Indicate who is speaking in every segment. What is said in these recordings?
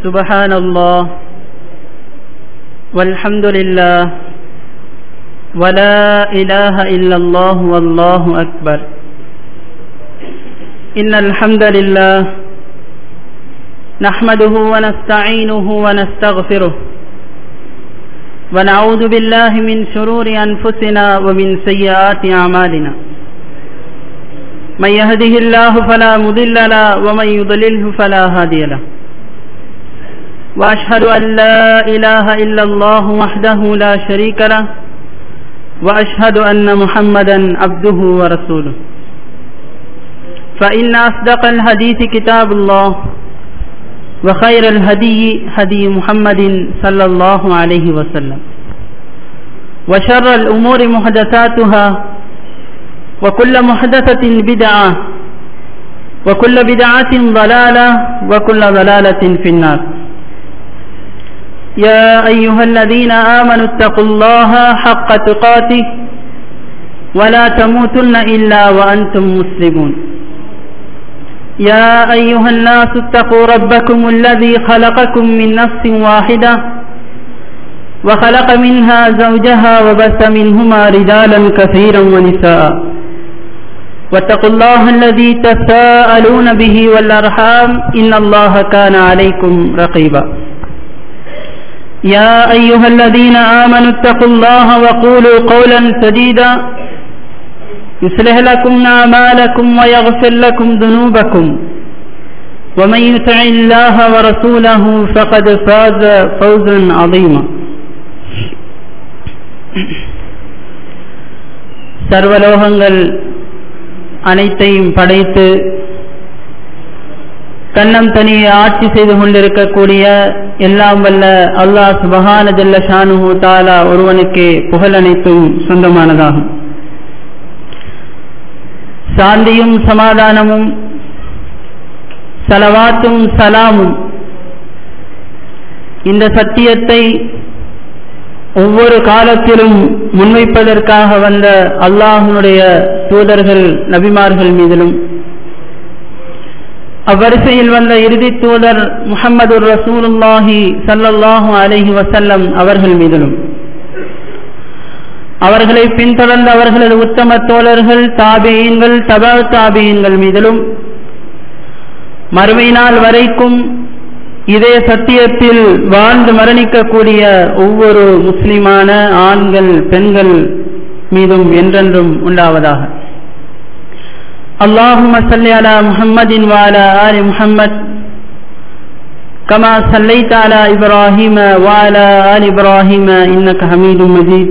Speaker 1: سبحان الله والحمد لله ولا إله إلا الله والله أكبر إن الحمد لله نحمده ونستعينه ونستغفره ونعوذ بالله من شرور أنفسنا ومن سيئات أعمالنا من يهده الله فلا مضل له ومن يضلله فلا هادي له وأشهد أن لا إله إلا الله وحده لا شريك له وأشهد أن محمدا عبده ورسوله فإن أصدق الحديث كتاب الله وخير الهدي هدي محمد صلى الله عليه وسلم وشر الأمور محدثاتها وكل محدثة بدعة وكل بدعة ضلالة وكل ضلالة في النار يا أيها الذين آمنوا اتقوا الله حق تقاته ولا تموتن إلا وأنتم مسلمون يا أيها الناس اتقوا ربكم الذي خلقكم من نفس واحدة وخلق منها زوجها وبث منهما رجالا كثيرا ونساء واتقوا الله الذي تساءلون به والأرحام إن الله كان عليكم رقيبا يا أيها الذين آمنوا اتقوا الله وقولوا قولا سديدا يصلح لكم أعمالكم ويغفر لكم ذنوبكم ومن يطع الله ورسوله فقد فاز فوزا عظيما சர்வலோகங்கள் அனைத்தையும் படைத்து கண்ணம் தனியை ஆட்சி செய்து கொண்டிருக்கக்கூடிய எல்லாம் வல்ல அல்லாஹ் சுபஹான ஜல்ல ஷானு தாலா ஒருவனுக்கே புகழ் அனைத்தும் சொந்தமானதாகும் சாந்தியும் சமாதானமும் சலவாத்தும் சலாமும் இந்த சத்தியத்தை ஒவ்வொரு காலத்திலும் முன்வைப்பதற்காக வந்த அல்லாஹனுடைய தூதர்கள் நபிமார்கள் மீதிலும் அவ்வரிசையில் வந்த இறுதி தூதர் முகமது ரசூலுல்லாஹி சல்லல்லாஹு அலஹி வசல்லம் அவர்கள் மீதிலும் அவர்களை பின்தொடர்ந்த அவர்களது உத்தம தோழர்கள் தாபியன்கள் தபா தாபியன்கள் மீதிலும் மறுமை நாள் வரைக்கும் இதே சத்தியத்தில் வாழ்ந்து மரணிக்கக்கூடிய ஒவ்வொரு முஸ்லிமான ஆண்கள் பெண்கள் மீதும் என்றென்றும் உண்டாவதாக اللهم صل على محمد وعلى آل محمد كما صليت على إبراهيم وعلى آل إبراهيم إنك حميد مجيد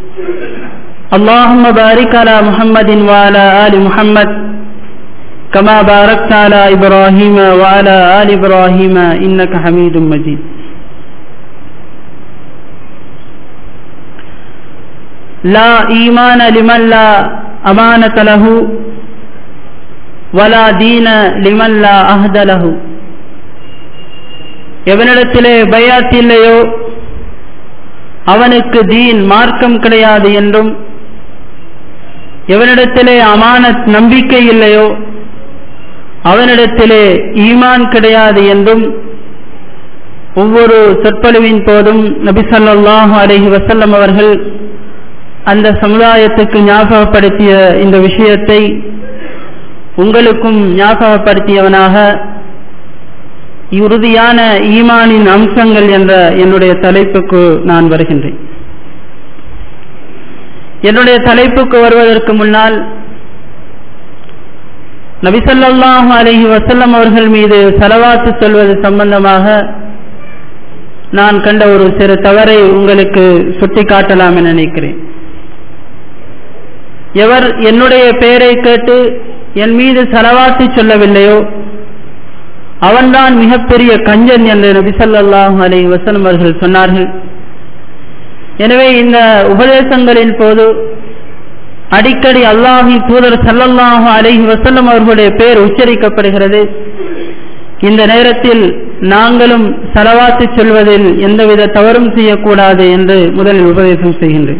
Speaker 1: اللهم بارك على محمد وعلى آل محمد كما باركت على إبراهيم وعلى آل إبراهيم إنك حميد مجيد لا إيمان لمن لا أمانة له ولا دين لمن لا أهد له எவனிடத்திலே பயாத் இல்லையோ அவனுக்கு தீன் மார்க்கம் கிடையாது என்றும் எவனிடத்திலே அமானத் நம்பிக்கை இல்லையோ அவனிடத்திலே ஈமான் கிடையாது என்றும் ஒவ்வொரு சொற்பொழிவின் போதும் நபிசல்லாஹு அலஹி வசல்லம் அவர்கள் அந்த சமுதாயத்துக்கு ஞாபகப்படுத்திய இந்த விஷயத்தை உங்களுக்கும் ஞாபகப்படுத்தியவனாக இறுதியான ஈமானின் அம்சங்கள் என்ற என்னுடைய தலைப்புக்கு நான் வருகின்றேன் என்னுடைய தலைப்புக்கு வருவதற்கு முன்னால் நபிசல்லாஹு அலஹி வசல்லம் அவர்கள் மீது செலவாத்து சொல்வது சம்பந்தமாக நான் கண்ட ஒரு சிறு தவறை உங்களுக்கு சுட்டிக்காட்டலாம் என நினைக்கிறேன் எவர் என்னுடைய பெயரை கேட்டு என் மீது செலவாத்து சொல்லவில்லையோ அவன்தான் மிகப்பெரிய கஞ்சன் என்று நபிசல்லாஹு அலி வசலம் அவர்கள் சொன்னார்கள் எனவே இந்த உபதேசங்களின் போது அடிக்கடி அல்லாஹி தூதர் சல்லல்லாஹு அலஹி வசல்லம் அவர்களுடைய பெயர் உச்சரிக்கப்படுகிறது இந்த நேரத்தில் நாங்களும் செலவாத்து சொல்வதில் எந்தவித தவறும் செய்யக்கூடாது என்று முதலில் உபதேசம் செய்கின்றேன்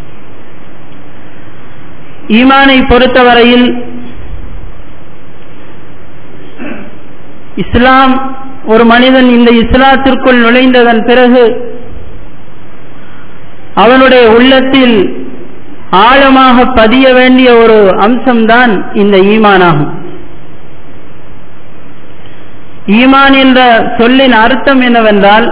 Speaker 1: ஈமானை பொறுத்தவரையில் இஸ்லாம் ஒரு மனிதன் இந்த இஸ்லாத்திற்குள் நுழைந்ததன் பிறகு அவனுடைய உள்ளத்தில் ஆழமாக பதிய வேண்டிய ஒரு அம்சம்தான் இந்த ஈமானாகும் ஈமான் என்ற சொல்லின் அர்த்தம் என்னவென்றால்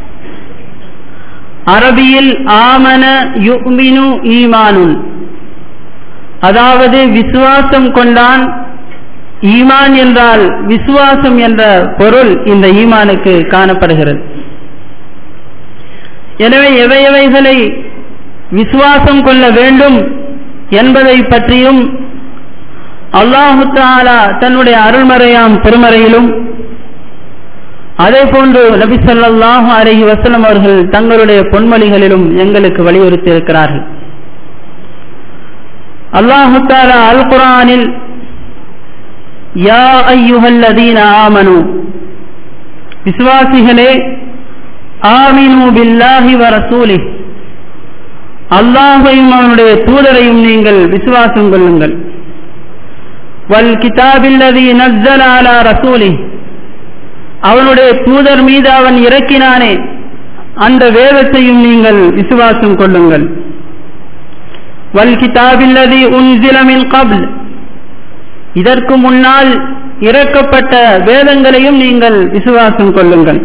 Speaker 1: அரபியில் ஆமன யுமினு ஈமானுன் அதாவது விசுவாசம் கொண்டான் ஈமான் என்றால் விசுவாசம் என்ற பொருள் இந்த ஈமானுக்கு காணப்படுகிறது எனவே எவை எவைகளை விசுவாசம் கொள்ள வேண்டும் என்பதை பற்றியும் அல்லாஹு தாலா தன்னுடைய அருள்மறையாம் திருமறையிலும் அதே போன்று நபி சொல்லாஹு அலஹி வசலம் அவர்கள் தங்களுடைய பொன்மொழிகளிலும் எங்களுக்கு வலியுறுத்தி இருக்கிறார்கள் அல்லாஹு தாலா அல் குரானில் யா ஐயுஹல்லதீன ஆமனு விசுவாசிகளே ஆமினு பில்லாஹி வ ரசூலி அல்லாஹையும் அவனுடைய தூதரையும் நீங்கள் விசுவாசம் கொள்ளுங்கள் வல் கிதாபில்லதி நஸ்ஸல அலா ரசூலி அவனுடைய தூதர் மீது அவன் இறக்கினானே அந்த வேதத்தையும் நீங்கள் விசுவாசம் கொள்ளுங்கள் வல் கிதாபில்லதி உன்சில மின் கப்ல் இதற்கு முன்னால் இறக்கப்பட்ட வேதங்களையும் நீங்கள் விசுவாசம் கொள்ளுங்கள்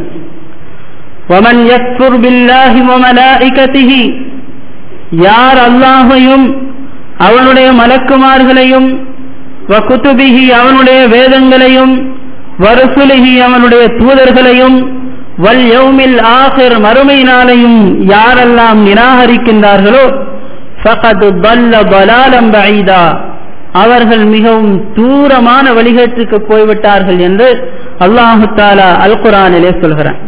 Speaker 1: வமன் யக்ஃபுர் பில்லாஹி வ மலாயிகதிஹி யார் அல்லாஹையும் அவனுடைய மலக்குமார்களையும் வ குதுபிஹி அவனுடைய வேதங்களையும் வருசுலிஹி அவனுடைய தூதர்களையும் வல் யௌமில் ஆஹிர் மறுமை நாளையும் யாரெல்லாம் நிராகரிக்கின்றார்களோ ஃபகது பல்ல பலாலம் பஈதா அவர்கள் மிகவும் தூரமான வழிகேட்டுக்கு போய்விட்டார்கள் என்று அல்லாஹு தாலா அல் குரானிலே சொல்கிறான்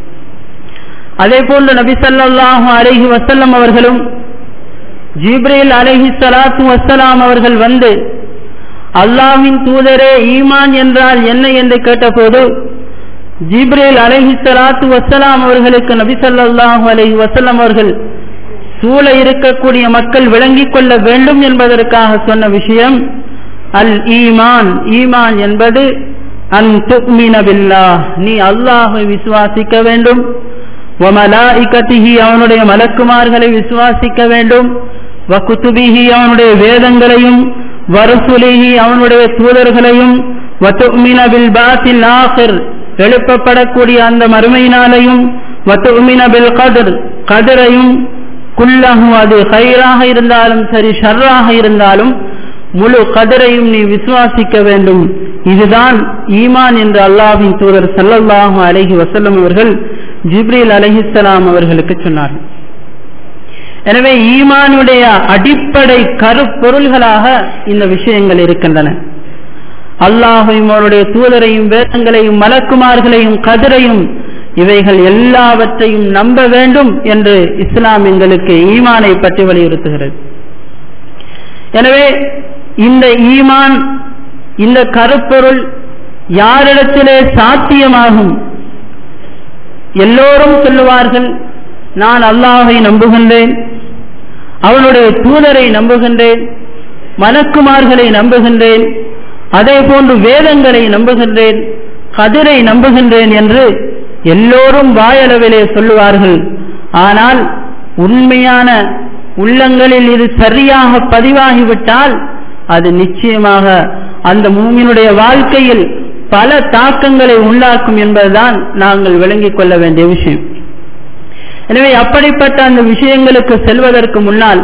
Speaker 1: அதே போன்று நபி சல்லாஹு அலஹி வசல்லம் அவர்களும் ஜிப்ரேல் அலஹி சலாத்து வசலாம் அவர்கள் வந்து அல்லாஹின் தூதரே ஈமான் என்றால் என்ன என்று கேட்டபோது ஜிப்ரேல் அலஹி சலாத்து வசலாம் அவர்களுக்கு நபி சல்லாஹூ அலஹி வசல்லம் அவர்கள் சூழ இருக்கக்கூடிய மக்கள் விளங்கிக் கொள்ள வேண்டும் என்பதற்காக சொன்ன விஷயம் அல் ஈமான் ஈமான் என்பது அன் துக்மின பில்லா நீ அல்லாஹை விசுவாசிக்க வேண்டும் வமலாஇகதிஹி அவனுடைய மலக்குமார்களை விசுவாசிக்க வேண்டும் வகுத்துபிஹி அவனுடைய வேதங்களையும் வருசுலிஹி அவனுடைய தூதர்களையும் வத்துமின பில் பாத்தில் ஆஹிர் எழுப்பப்படக்கூடிய அந்த மறுமையினாலையும் வத்துமின பில் கதிர் கதிரையும் குல்லஹு அது கயிறாக இருந்தாலும் சரி ஷர்ராக இருந்தாலும் முழு கதிரையும் நீ விசுவாசிக்க வேண்டும் இதுதான் ஈமான் என்று அல்லாஹின் தூதர் சல்லல்லாஹு அலஹி வசல்லம் அவர்கள் ஜிப்ரீல் அலஹிஸ்லாம் அவர்களுக்கு சொன்னார்கள் எனவே ஈமானுடைய அடிப்படை கருப்பொருள்களாக இந்த விஷயங்கள் இருக்கின்றன அல்லாஹையும் அவருடைய தூதரையும் வேதங்களையும் மலக்குமார்களையும் கதிரையும் இவைகள் எல்லாவற்றையும் நம்ப வேண்டும் என்று இஸ்லாம் எங்களுக்கு ஈமானை பற்றி வலியுறுத்துகிறது எனவே இந்த ஈமான் இந்த கருப்பொருள் யாரிடத்திலே சாத்தியமாகும் எல்லோரும் சொல்லுவார்கள் நான் அல்லாஹை நம்புகின்றேன் அவனுடைய தூதரை நம்புகின்றேன் மலக்குமார்களை நம்புகின்றேன் அதே போன்று வேதங்களை நம்புகின்றேன் கதிரை நம்புகின்றேன் என்று எல்லோரும் வாயளவிலே சொல்லுவார்கள் ஆனால் உண்மையான உள்ளங்களில் இது சரியாக பதிவாகிவிட்டால் அது நிச்சயமாக அந்த மூமினுடைய வாழ்க்கையில் பல தாக்கங்களை உண்டாக்கும் என்பதுதான் நாங்கள் விளங்கிக் கொள்ள வேண்டிய விஷயம் எனவே அப்படிப்பட்ட அந்த விஷயங்களுக்கு செல்வதற்கு முன்னால்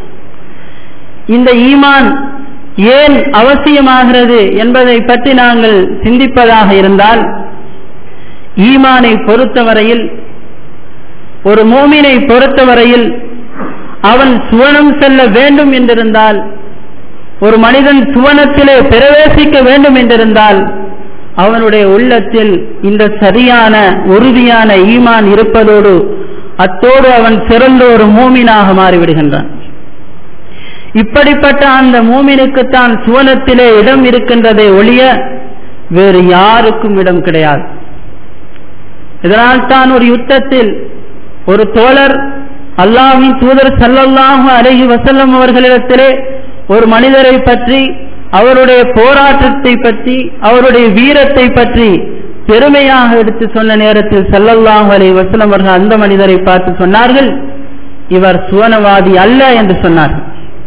Speaker 1: இந்த ஈமான் ஏன் அவசியமாகிறது என்பதை பற்றி நாங்கள் சிந்திப்பதாக இருந்தால் ஈமானை பொறுத்தவரையில் ஒரு மோமினை பொறுத்தவரையில் அவன் சுவனம் செல்ல வேண்டும் என்றிருந்தால் ஒரு மனிதன் சுவனத்திலே பிரவேசிக்க வேண்டும் என்றிருந்தால் அவனுடைய உள்ளத்தில் இந்த சரியான உறுதியான ஈமான் இருப்பதோடு அத்தோடு அவன் சிறந்த ஒரு மூமினாக மாறிவிடுகின்றான் இப்படிப்பட்ட அந்த மூமினுக்குத்தான் சுவனத்திலே இடம் இருக்கின்றதை ஒழிய வேறு யாருக்கும் இடம் கிடையாது இதனால் தான் ஒரு யுத்தத்தில் ஒரு தோழர் அல்லாஹின் தூதர் சல்லல்லாஹு அலஹி வசல்லம் அவர்களிடத்திலே ஒரு மனிதரை பற்றி அவருடைய போராட்டத்தை பற்றி அவருடைய வீரத்தை பற்றி பெருமையாக எடுத்து சொன்ன நேரத்தில் சல்லல்லாஹு அலை வசலம் அவர்கள் அந்த மனிதரை பார்த்து சொன்னார்கள் இவர் சுவனவாதி அல்ல என்று சொன்னார்கள்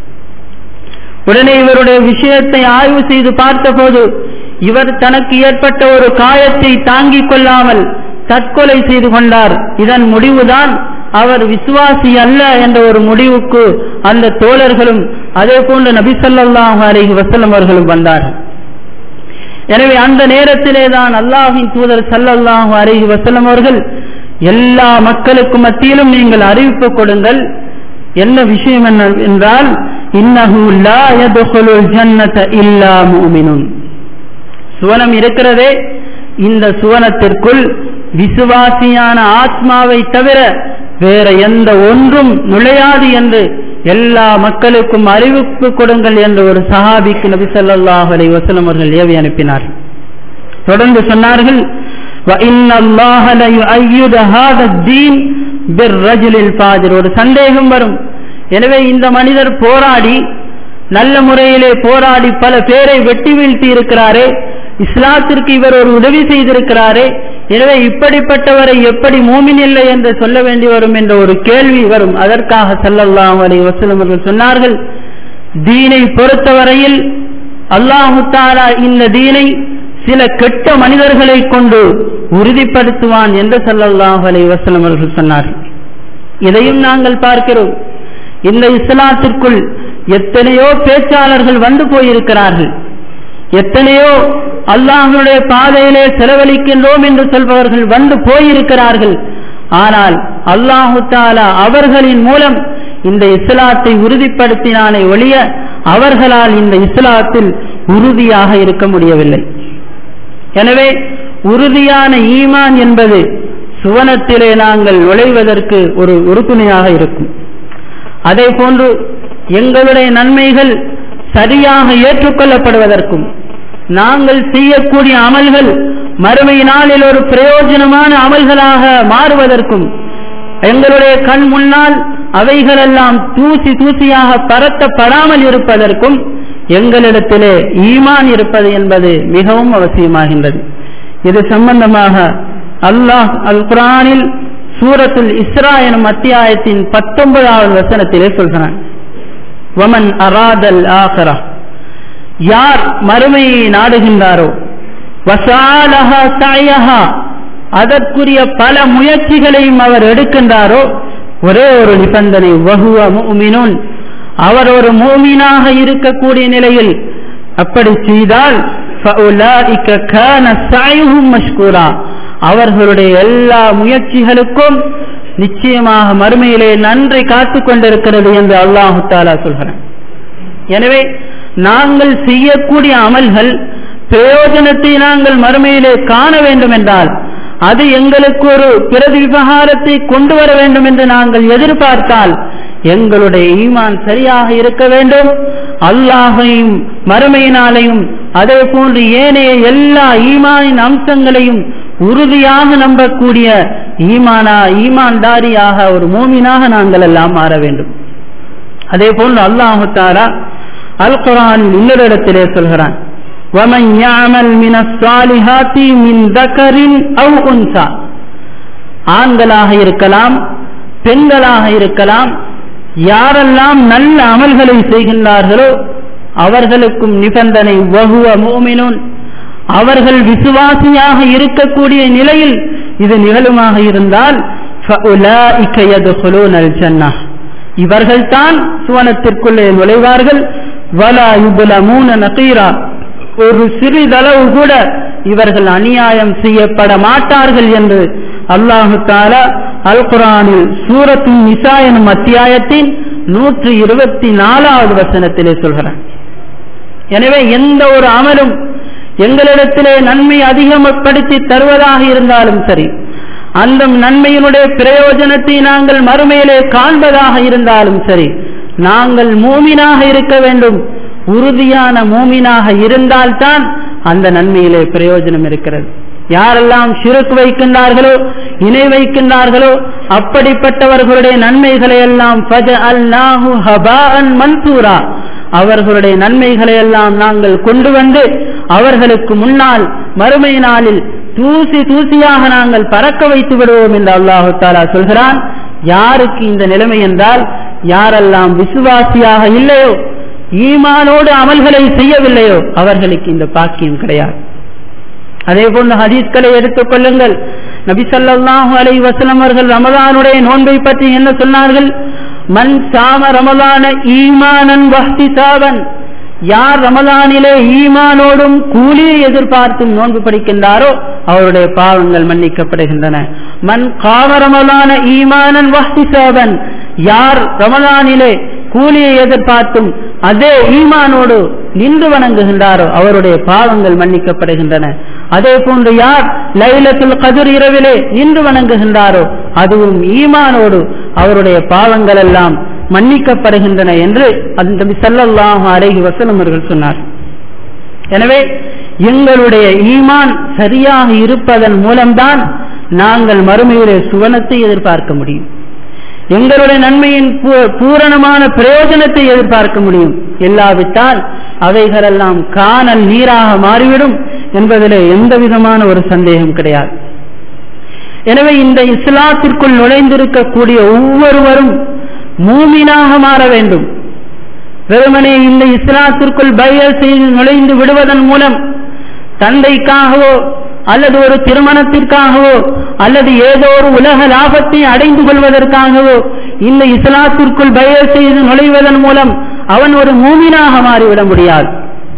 Speaker 1: உடனே இவருடைய விஷயத்தை ஆய்வு செய்து பார்த்தபோது இவர் தனக்கு ஏற்பட்ட ஒரு காயத்தை தாங்கிக் கொள்ளாமல் தற்கொலை செய்து கொண்டார் இதன் முடிவுதான் அவர் விசுவாசி அல்ல என்ற ஒரு முடிவுக்கு அந்த தோழர்களும் அதே போன்று நபிசல்லாஹு அலைஹி வசல்லம் அவர்களும் வந்தார்கள் எனவே அந்த நேரத்திலே தான் அல்லாஹின் தூதர் சல்லல்லாஹு அலைஹி வசல்லம் அவர்கள் எல்லா மக்களுக்கும் மத்தியிலும் நீங்கள் அறிவிப்பு கொடுங்கள் என்ன விஷயம் என்ன என்றால் இன்னஹு லா யதுகுலுல் ஜன்னத இல்லா முஃமினுன் சுவனம் இருக்கிறதே இந்த சுவனத்திற்குள் விசுவாசியான ஆத்மாவை தவிர வேற எந்த ஒன்றும் நுழையாது என்று எல்லா மக்களுக்கும் அறிவிப்பு கொடுங்கள் என்று ஒரு சஹாபிக்கு நபி ஸல்லல்லாஹு அலைஹி வஸல்லம் அவர்கள் ஏவி அனுப்பினார் தொடர்ந்து சொன்னார்கள் وَإِنَّ اللَّهَ لَيُؤَيِّدُ هَذَا الدِّينَ بِالرَّجُلِ الْفَاجِرِ ஒரு சந்தேகம் வரும் எனவே இந்த மனிதர் போராடி நல்ல முறையிலே போராடி பல பேரை வெட்டி வீழ்த்தி இருக்கிறாரே இஸ்லாத்திற்கு இவர் ஒரு உதவி செய்திருக்கிறாரே எனவே இப்படிப்பட்டவரை எப்படி மூமின் இல்லை என்று சொல்ல வேண்டி வரும் என்ற ஒரு கேள்வி வரும் அதற்காக சல்லல்லாஹு அலைஹி வஸல்லம் அவர்கள் சொன்னார்கள் தீனை பொறுத்தவரையில் அல்லாஹு தாலா இந்த தீனை சில கெட்ட மனிதர்களை கொண்டு உறுதிப்படுத்துவான் என்று சல்லல்லாஹு அலைஹி வஸல்லம் அவர்கள் சொன்னார்கள் இதையும் நாங்கள் பார்க்கிறோம் இந்த இஸ்லாத்திற்குள் எத்தனையோ பேச்சாளர்கள் வந்து போயிருக்கிறார்கள் எத்தனையோ அல்லாஹனுடைய பாதையிலே செலவழிக்கின்றோம் என்று சொல்பவர்கள் வந்து போயிருக்கிறார்கள் ஆனால் அல்லாஹு தாலா அவர்களின் மூலம் இந்த இஸ்லாத்தை உறுதிப்படுத்தினானே ஒழிய அவர்களால் இந்த இஸ்லாத்தில் உறுதியாக இருக்க முடியவில்லை எனவே உறுதியான ஈமான் என்பது சுவனத்திலே நாங்கள் நுழைவதற்கு ஒரு உறுதுணையாக இருக்கும் அதே போன்று எங்களுடைய நன்மைகள் சரியாக ஏற்றுக்கொள்ளப்படுவதற்கும் நாங்கள் செய்யக்கூடிய அமல்கள் மறுமை நாளில் ஒரு பிரயோஜனமான அமல்களாக மாறுவதற்கும் எங்களுடைய கண் முன்னால் அவைகளெல்லாம் தூசி தூசியாக பரத்தப்படாமல் இருப்பதற்கும் எங்களிடத்திலே ஈமான் இருப்பது என்பது மிகவும் அவசியமாகின்றது இது சம்பந்தமாக அல்லாஹ் அல் குரானில் சூரத்துல் இஸ்ரா எனும் அத்தியாயத்தின் பத்தொன்பதாவது வசனத்திலே சொல்கிறான் வமன் அராதல் ஆகரா யார் மறுமையை நாடுகின்றாரோ வசாலஹா சாயஹா அதற்குரிய பல முயற்சிகளையும் அவர் எடுக்கின்றாரோ ஒரே ஒரு நிபந்தனை வகுவ முமினுன் அவர் ஒரு மூமினாக இருக்கக்கூடிய நிலையில் அப்படி செய்தால் அவர்களுடைய எல்லா முயற்சிகளுக்கும் நிச்சயமாக மறுமையிலே நன்றி காத்துக் கொண்டிருக்கிறது என்று அல்லாஹு தாலா சொல்கிறான் எனவே நாங்கள் செய்யக்கூடிய அமல்கள் பிரயோஜனத்தை நாங்கள் மறுமையிலே காண வேண்டும் என்றால் அது எங்களுக்கு ஒரு பிரதி விவகாரத்தை கொண்டு வர வேண்டும் என்று நாங்கள் எதிர்பார்த்தால் எங்களுடைய ஈமான் சரியாக இருக்க வேண்டும் அல்லாஹையும் மறுமையினாலையும் அதே போன்று ஏனைய எல்லா ஈமானின் அம்சங்களையும் உறுதியாக நம்பக்கூடிய ஈமானா ஈமான்தாரியாக ஒரு மூமினாக நாங்கள் எல்லாம் மாற வேண்டும் அதே போன்று அல்லாஹு தாரா அல் குரான் இன்னொரு இடத்திலே சொல்கிறான் وَمَنْ يَعْمَلْ مِنَ الصَّالِحَاتِ مِنْ ذَكَرٍ أَوْ أُنْثَى ஆண்களாக இருக்கலாம் பெண்களாக இருக்கலாம் யாரெல்லாம் நல்ல அமல்களை செய்கின்றார்களோ அவர்களுக்கும் நிபந்தனை வகுவ மூமினுன் அவர்கள் விசுவாசியாக இருக்கக்கூடிய நிலையில் இது நிகழுமாக இருந்தால் இவர்கள்தான் சுவனத்திற்குள்ளே நுழைவார்கள் வலா யுபலமூன நகீரா ஒரு சிறிதளவு கூட இவர்கள் அநியாயம் செய்யப்பட மாட்டார்கள் என்று அல்லாஹு தாலா அல் குரானில் சூரத்தின் நிசா எனும் அத்தியாயத்தின் நூற்றி இருபத்தி நாலாவது வசனத்திலே சொல்கிறான் எனவே எந்த ஒரு அமலும் எங்களிடத்திலே நன்மை அதிகப்படுத்தி தருவதாக இருந்தாலும் சரி அந்த நன்மையினுடைய பிரயோஜனத்தை நாங்கள் மறுமையிலே காண்பதாக இருந்தாலும் சரி நாங்கள் மூமினாக இருக்க வேண்டும் உறுதியான மூமினாக இருந்தால்தான் அந்த நன்மையிலே பிரயோஜனம் இருக்கிறது யாரெல்லாம் சிறுக்கு வைக்கின்றார்களோ இணை வைக்கின்றார்களோ அப்படிப்பட்டவர்களுடைய நன்மைகளை எல்லாம் மன்சூரா அவர்களுடைய நன்மைகளை எல்லாம் நாங்கள் கொண்டு வந்து அவர்களுக்கு முன்னால் மறுமை நாளில் தூசி தூசியாக நாங்கள் பறக்க வைத்து விடுவோம் என்று அல்லாஹு தாலா சொல்கிறான் யாருக்கு இந்த நிலைமை என்றால் யாரெல்லாம் விசுவாசியாக இல்லையோ ஈமானோடு அமல்களை செய்யவில்லையோ அவர்களுக்கு இந்த பாக்கியம் கிடையாது அதே போன்று ஹதீஸ்களை எடுத்துக் கொள்ளுங்கள் நபி ஸல்லல்லாஹு அலைஹி வஸல்லம் அவர்கள் ரமலானுடைய நோன்பை பற்றி என்ன சொன்னார்கள் மன் சாம ரமலான ஈமானன் வஹ்திசாபன் யார் ரமலானிலே ஈமானோடும் கூலியை எதிர்பார்த்தும் நோன்பு படிக்கின்றாரோ அவருடைய பாவங்கள் மன்னிக்கப்படுகின்றன மன் காம ரமலான ஈமானன் வஹ்திசாபன் யார் ரமலானிலே கூலியை எதிர்பார்த்தும் அதே ஈமானோடு நின்று வணங்குகின்றாரோ அவருடைய பாவங்கள் மன்னிக்கப்படுகின்றன அதே போன்று யார் லைலத்துல் கதிர் இரவிலே நின்று வணங்குகின்றாரோ அதுவும் ஈமானோடு அவருடைய பாவங்கள் எல்லாம் மன்னிக்கப்படுகின்றன என்று அந்த சல்லல்லாஹு அலைஹி வஸல்லம் அவர்கள் சொன்னார் எனவே எங்களுடைய ஈமான் சரியாக இருப்பதன் மூலம்தான் நாங்கள் மறுமையிலே சுவனத்தை எதிர்பார்க்க முடியும் எங்களுடைய நன்மையின் பூரணமான பிரயோஜனத்தை எதிர்பார்க்க முடியும் இல்லாவிட்டால் அவைகளெல்லாம் காணல் நீராக மாறிவிடும் என்பதில் எந்த விதமான ஒரு சந்தேகம் கிடையாது எனவே இந்த இஸ்லாத்திற்குள் நுழைந்திருக்கக்கூடிய ஒவ்வொருவரும் மூமினாக மாற வேண்டும் வெறுமனே இந்த இஸ்லாத்திற்குள் பயர் செய்து நுழைந்து விடுவதன் மூலம் தந்தைக்காகவோ அல்லது ஒரு திருமணத்திற்காகவோ அல்லது ஏதோ ஒரு உலக லாபத்தை அடைந்து கொள்வதற்காகவோ இந்த இஸ்லாத்திற்குள் பயர் செய்து நுழைவதன் மூலம் அவன் ஒரு மூமினாக மாறிவிட முடியாது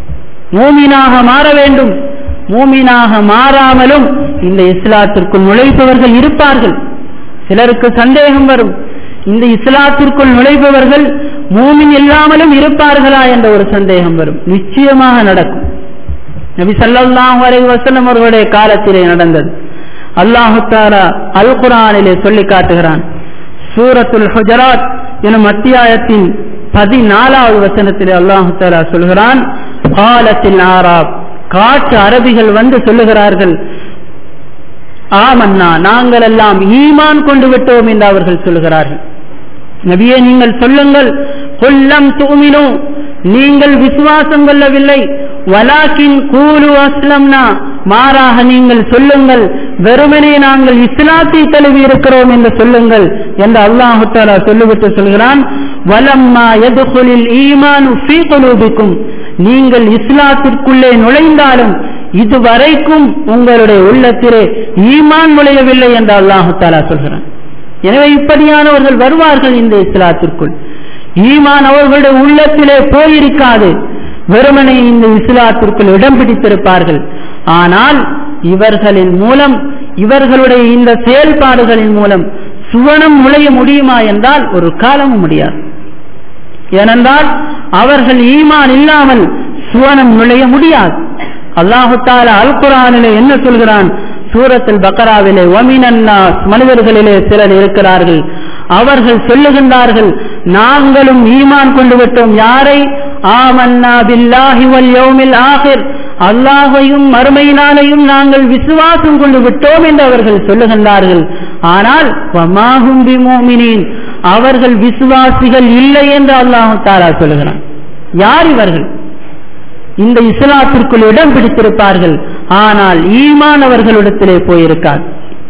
Speaker 1: மூமினாக மாற வேண்டும் மூமினாக மாறாமலும் இந்த இஸ்லாத்திற்குள் நுழைப்பவர்கள் இருப்பார்கள் சிலருக்கு சந்தேகம் வரும் இந்த இஸ்லாத்திற்குள் நுழைபவர்கள் மூமின் இல்லாமலும் இருப்பார்களா என்ற ஒரு சந்தேகம் வரும் நிச்சயமாக நடக்கும் நபி சல்லாஹூ அலை வசல்லம் அவர்களுடைய காலத்திலே நடந்தது அல்லாஹு தாலா அல் குரானிலே சொல்லி காட்டுகிறான் சூரத்துல் ஹுஜராத் எனும் அத்தியாயத்தின் பதினாலாவது வசனத்திலே அல்லாஹு தாலா சொல்கிறான் காலத்தில் ஆராப் காற்று அரபிகள் வந்து சொல்லுகிறார்கள் ஆமன்னா நாங்கள் எல்லாம் ஈமான் கொண்டு விட்டோம் என்று அவர்கள் சொல்லுகிறார்கள் நபியே நீங்கள் சொல்லுங்கள் கொல்லம் தூமினோ நீங்கள் விசுவாசம் கொள்ளவில்லை வலாக்கின் கூலு அஸ்லம்னா மாறாக நீங்கள் சொல்லுங்கள் வெறுமனே நாங்கள் இஸ்லாத்தை தழுவி இருக்கிறோம் என்று சொல்லுங்கள் என்று அல்லாஹு தாலா சொல்லிவிட்டு சொல்கிறான் வலம்மா எதுகுலில் ஈமானு ஃபீ குலூபிக்கும் நீங்கள் இஸ்லாத்திற்குள்ளே நுழைந்தாலும் இதுவரைக்கும் உங்களுடைய உள்ளத்திலே ஈமான் நுழையவில்லை என்று அல்லாஹு தாலா சொல்கிறான் எனவே இப்படியானவர்கள் வருவார்கள் இந்த இஸ்லாத்திற்குள் ஈமான் அவர்களுடைய உள்ளத்திலே போயிருக்காது வெறுமனை இந்த இஸ்லாத்திற்குள் இடம் பிடித்திருப்பார்கள் ஆனால் இவர்களின் மூலம் இவர்களுடைய இந்த செயல்பாடுகளின் மூலம் சுவனம் நுழைய முடியுமா என்றால் ஒரு காலமும் முடியாது ஏனென்றால் அவர்கள் ஈமான் இல்லாமல் சுவனம் நுழைய முடியாது அல்லாஹு தாலா அல் குரானிலே என்ன சொல்கிறான் சூரத்தில் பக்கராவிலே ஒமினன்னாஸ் மனிதர்களிலே சிலர் இருக்கிறார்கள் அவர்கள் சொல்லுகின்றார்கள் நாங்களும் ஈமான் கொண்டு விட்டோம் யாரை ஆமன்னா பில்லாஹி வல் யௌமில் ஆகிர் அல்லாஹையும் மறுமையினாலையும் நாங்கள் விசுவாசம் கொண்டு விட்டோம் என்று அவர்கள் சொல்லுகின்றார்கள் ஆனால் வமாஹும் பிமோமினின் அவர்கள் விசுவாசிகள் இல்லை என்று அல்லாஹு தாலா சொல்லுகிறான் யார் இவர்கள் இந்த இஸ்லாத்திற்குள் இடம் பிடித்திருப்பார்கள் ஆனால் ஈமான் அவர்களிடத்திலே போயிருக்கார்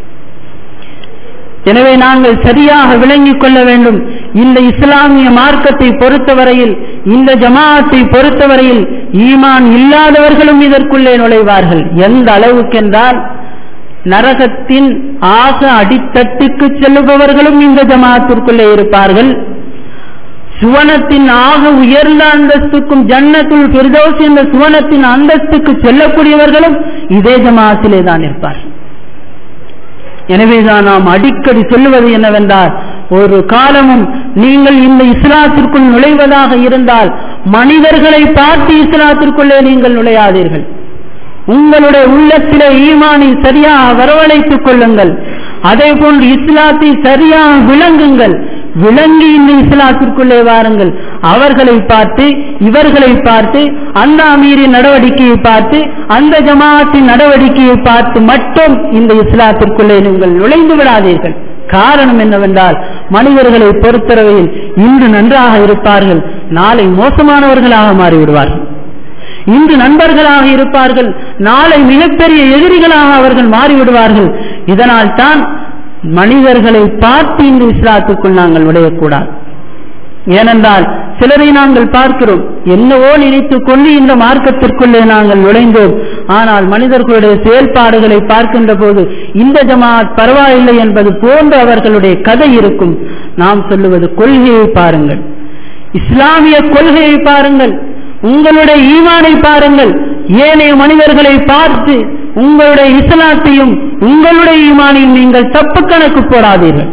Speaker 1: எனவே நாங்கள் சரியாக விளங்கிக் கொள்ள வேண்டும் இந்த இஸ்லாமிய மார்க்கத்தை பொறுத்தவரையில் இந்த ஜமாஅத்தை பொறுத்தவரையில் ஈமான் இல்லாதவர்களும் இதற்குள்ளே நுழைவார்கள் எந்த அளவுக்கென்றால் நரகத்தின் ஆக அடித்தட்டுக்கு செல்லுபவர்களும் இந்த ஜமாஅத்திற்குள்ளே இருப்பார்கள் சுவனத்தின் ஆக உயர்ந்த அந்தஸ்துக்கும் ஜன்னத்துள் பிரிதோஸ் என்ற சுவனத்தின் அந்தஸ்துக்கு செல்லக்கூடியவர்களும் இதே ஜமாத்திலே தான் இருப்பார்கள் எனவேதான் நாம் அடிக்கடி சொல்லுவது என்னவென்றால் ஒரு காலமும் நீங்கள் இந்த இஸ்லாத்திற்குள் நுழைவதாக இருந்தால் மனிதர்களை பார்த்து இஸ்லாத்திற்குள்ளே நீங்கள் நுழையாதீர்கள் உங்களுடைய உள்ளத்திலே ஈமானை சரியாக வரவழைத்துக் கொள்ளுங்கள் அதே போன்று இஸ்லாத்தை சரியாக விளங்குங்கள் விளங்கி இந்த இஸ்லாத்திற்குள்ளே வாருங்கள் அவர்களை பார்த்து இவர்களை பார்த்து அந்த அமீரின் நடவடிக்கையை பார்த்து அந்த ஜமாத்தின் நடவடிக்கையை பார்த்து மட்டும் இந்த இஸ்லாத்திற்குள்ளே நீங்கள் நுழைந்து விடாதீர்கள் காரணம் என்னவென்றால் மனிதர்களை பொறுத்தளவில் இன்று நன்றாக இருப்பார்கள் நாளை மோசமானவர்களாக மாறிவிடுவார்கள் இன்று நண்பர்களாக இருப்பார்கள் நாளை மிகப்பெரிய எதிரிகளாக அவர்கள் மாறிவிடுவார்கள் இதனால் தான் மனிதர்களை பார்த்து இந்த இஸ்லாத்துக்குள் நாங்கள் நுழையக்கூடாது ஏனென்றால் சிலரை நாங்கள் பார்க்கிறோம் என்னவோ நினைத்துக் கொண்டு இந்த மார்க்கத்திற்குள்ளே நாங்கள் நுழைந்தோம் ஆனால் மனிதர்களுடைய செயல்பாடுகளை பார்க்கின்ற போது இந்த ஜமாத் பரவாயில்லை என்பது போன்று அவர்களுடைய கதை இருக்கும் நாம் சொல்லுவது கொள்கையை பாருங்கள் இஸ்லாமிய கொள்கையை பாருங்கள் உங்களுடைய ஈமானை பாருங்கள் ஏனைய மனிதர்களை பார்த்து உங்களுடைய இஸ்லாத்தையும் உங்களுடைய ஈமானையும் நீங்கள் தப்பு கணக்கு போடாதீர்கள்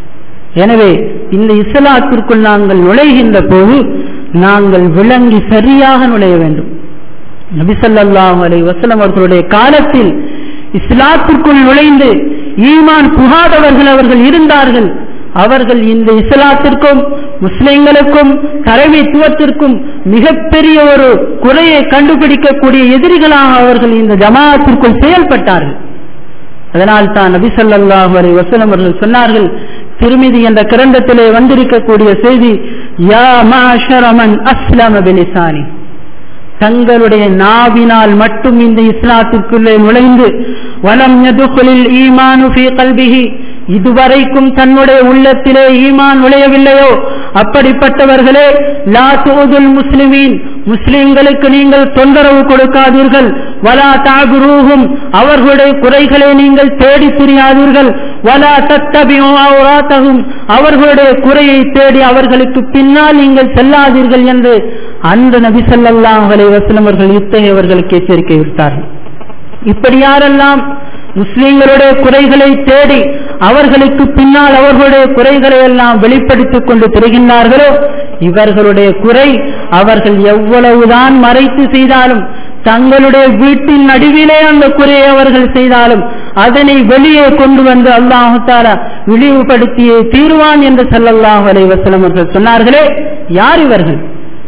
Speaker 1: எனவே இந்த இஸ்லாத்திற்குள் நாங்கள் நுழைகின்ற போது நாங்கள் விளங்கி சரியாக நுழைய வேண்டும் நபிசல்லாஹ் அலை வசலம் அவர்களுடைய காலத்தில் இஸ்லாத்திற்குள் நுழைந்து ஈமான் புகாதவர்கள் அவர்கள் இருந்தார்கள் அவர்கள் இந்த இஸ்லாத்திற்கும் முஸ்லிம்களுக்கும் தலைமைத்துவத்திற்கும் மிகப்பெரிய ஒரு குறையை கண்டுபிடிக்கக்கூடிய எதிரிகளாக அவர்கள் இந்த ஜமாத்திற்குள் செயல்பட்டார்கள் அதனால் தான் நபி சொல்லாஹு அலை வசலம் அவர்கள் சொன்னார்கள் திருமிதி என்ற கிரந்தத்திலே வந்திருக்கக்கூடிய செய்தி யா மாஷரமன் அஸ்லாம பெலிசானி தங்களுடைய நாவினால் மட்டும் இந்த இஸ்லாத்திற்குள்ளே நுழைந்து வலம் யதுகுலில் ஈமானு ஃபீ கல்பிஹி இதுவரைக்கும் தன்னுடைய உள்ளத்திலே ஈமான் நுழையவில்லையோ அப்படிப்பட்டவர்களே லா தூதுல் முஸ்லிமீன் முஸ்லிம்களுக்கு நீங்கள் தொந்தரவு கொடுக்காதீர்கள் வலா தாகுரூகும் அவர்களுடைய குறைகளை நீங்கள் தேடி திரியாதீர்கள் வலா தத்தபியும் அவர்களுடைய குறையை தேடி அவர்களுக்கு பின்னால் நீங்கள் செல்லாதீர்கள் என்று அந்த நபி ஸல்லல்லாஹு அலைஹி வஸல்லம் அவர்கள் இத்தகையவர்களுக்கு எச்சரிக்கை விடுத்தார்கள் இப்படி யாரெல்லாம் முஸ்லிம்களுடைய குறைகளை தேடி அவர்களுக்கு பின்னால் அவர்களுடைய குறைகளை எல்லாம் வெளிப்படுத்திக் கொண்டு திரிகின்றார்களோ இவர்களுடைய குறை அவர்கள் எவ்வளவுதான் மறைத்து செய்தாலும் தங்களுடைய வீட்டின் நடுவிலே அந்த குறையை அவர்கள் செய்தாலும் அதனை வெளியே கொண்டு வந்து அல்லாஹு தாலா இழிவுபடுத்தியே தீர்வான் என்று சல்லல்லாஹு அலைஹி வஸல்லம் அவர்கள் சொன்னார்களே யார் இவர்கள்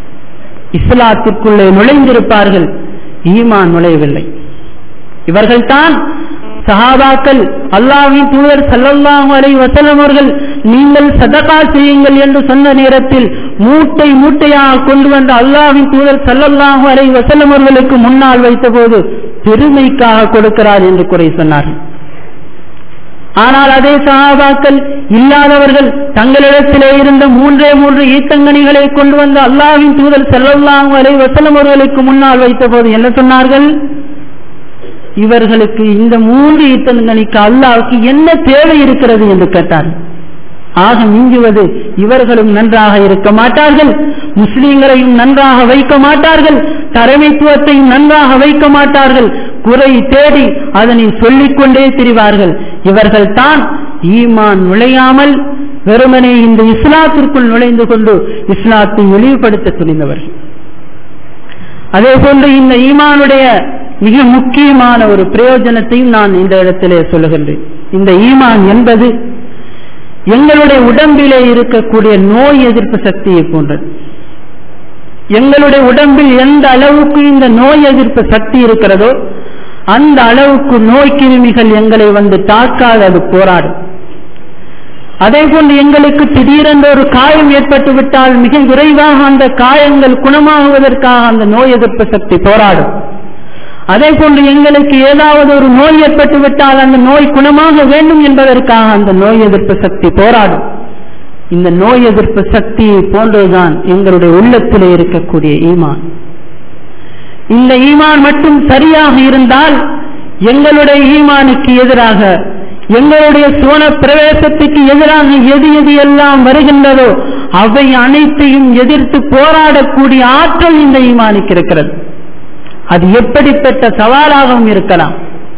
Speaker 1: இஸ்லாத்திற்குள்ளே நுழைந்திருப்பார்கள் ஈமான் நுழையவில்லை இவர்கள்தான் சஹாபாக்கள் அல்லாஹ்வின் தூதர் சல்லல்லாஹு அலைஹி வஸல்லம் அவர்கள் நீங்கள் சதகா செய்யுங்கள் என்று சொன்ன நேரத்தில் மூட்டை மூட்டையாக கொண்டு வந்த அல்லாஹ்வின் தூதர் சல்லல்லாஹு அலைஹி வஸல்லம் அவர்களுக்கு முன்னால் வைத்தபோது பெருமைக்காக கொடுக்கிறார் என்று குறை சொன்னார்கள் ஆனால் அதே சஹாபாக்கள் இல்லாதவர்கள் தங்களிடத்திலே இருந்த மூன்றே மூன்று ஈத்தங்கனிகளை கொண்டு வந்த அல்லாஹ்வின் தூதர் செல்லல்லாஹு அலைஹி வஸல்லம் அவர்களுக்கு முன்னால் வைத்தபோது என்ன சொன்னார்கள் இவர்களுக்கு இந்த மூன்று ஈத்தங்கனிக்கு அல்லாவுக்கு என்ன தேவை இருக்கிறது என்று கேட்டார்கள் ஆக மிஞ்சுவது இவர்களும் நன்றாக இருக்க மாட்டார்கள் முஸ்லீம்களையும் நன்றாக வைக்க மாட்டார்கள் தலைமைத்துவத்தையும் நன்றாக வைக்க மாட்டார்கள் குறை தேடி அதனை சொல்லிக்கொண்டே திரிவார்கள் இவர்கள் தான் ஈமான் நுழையாமல் வெறுமனே இந்த இஸ்லாத்திற்குள் நுழைந்து கொண்டு இஸ்லாத்தை இழிவுபடுத்த துணிந்தவர்கள் அதே போன்று இந்த ஈமானுடைய மிக முக்கியமான ஒரு பிரயோஜனத்தையும் நான் இந்த இடத்திலே சொல்லுகின்றேன் இந்த ஈமான் என்பது எங்களுடைய உடம்பிலே இருக்கக்கூடிய நோய் எதிர்ப்பு சக்தியை போன்றது எங்களுடைய உடம்பில் எந்த அளவுக்கு இந்த நோய் எதிர்ப்பு சக்தி இருக்கிறதோ அந்த அளவுக்கு நோய் கிருமிகள் எங்களை வந்து தாக்காது அது போராடும் அதே போன்று எங்களுக்கு திடீரென்று ஒரு காயம் ஏற்பட்டு விட்டால் மிக விரைவாக அந்த காயங்கள் குணமாகுவதற்காக அந்த நோய் எதிர்ப்பு சக்தி போராடும் அதே போன்று எங்களுக்கு ஏதாவது ஒரு நோய் ஏற்பட்டு விட்டால் அந்த நோய் குணமாக வேண்டும் என்பதற்காக அந்த நோய் எதிர்ப்பு சக்தி போராடும் இந்த நோய் எதிர்ப்பு சக்தி போன்றதுதான் எங்களுடைய உள்ளத்திலே இருக்கக்கூடிய ஈமான் இந்த ஈமான் மட்டும் சரியாக இருந்தால் எங்களுடைய ஈமானுக்கு எதிராக எங்களுடைய சோன பிரவேசத்துக்கு எதிராக எது எது எல்லாம் வருகின்றதோ அவை அனைத்தையும் எதிர்த்து போராடக்கூடிய ஆற்றல் இந்த ஈமானுக்கு இருக்கிறது அது எப்படிப்பட்ட சவாலாகவும் இருக்கலாம்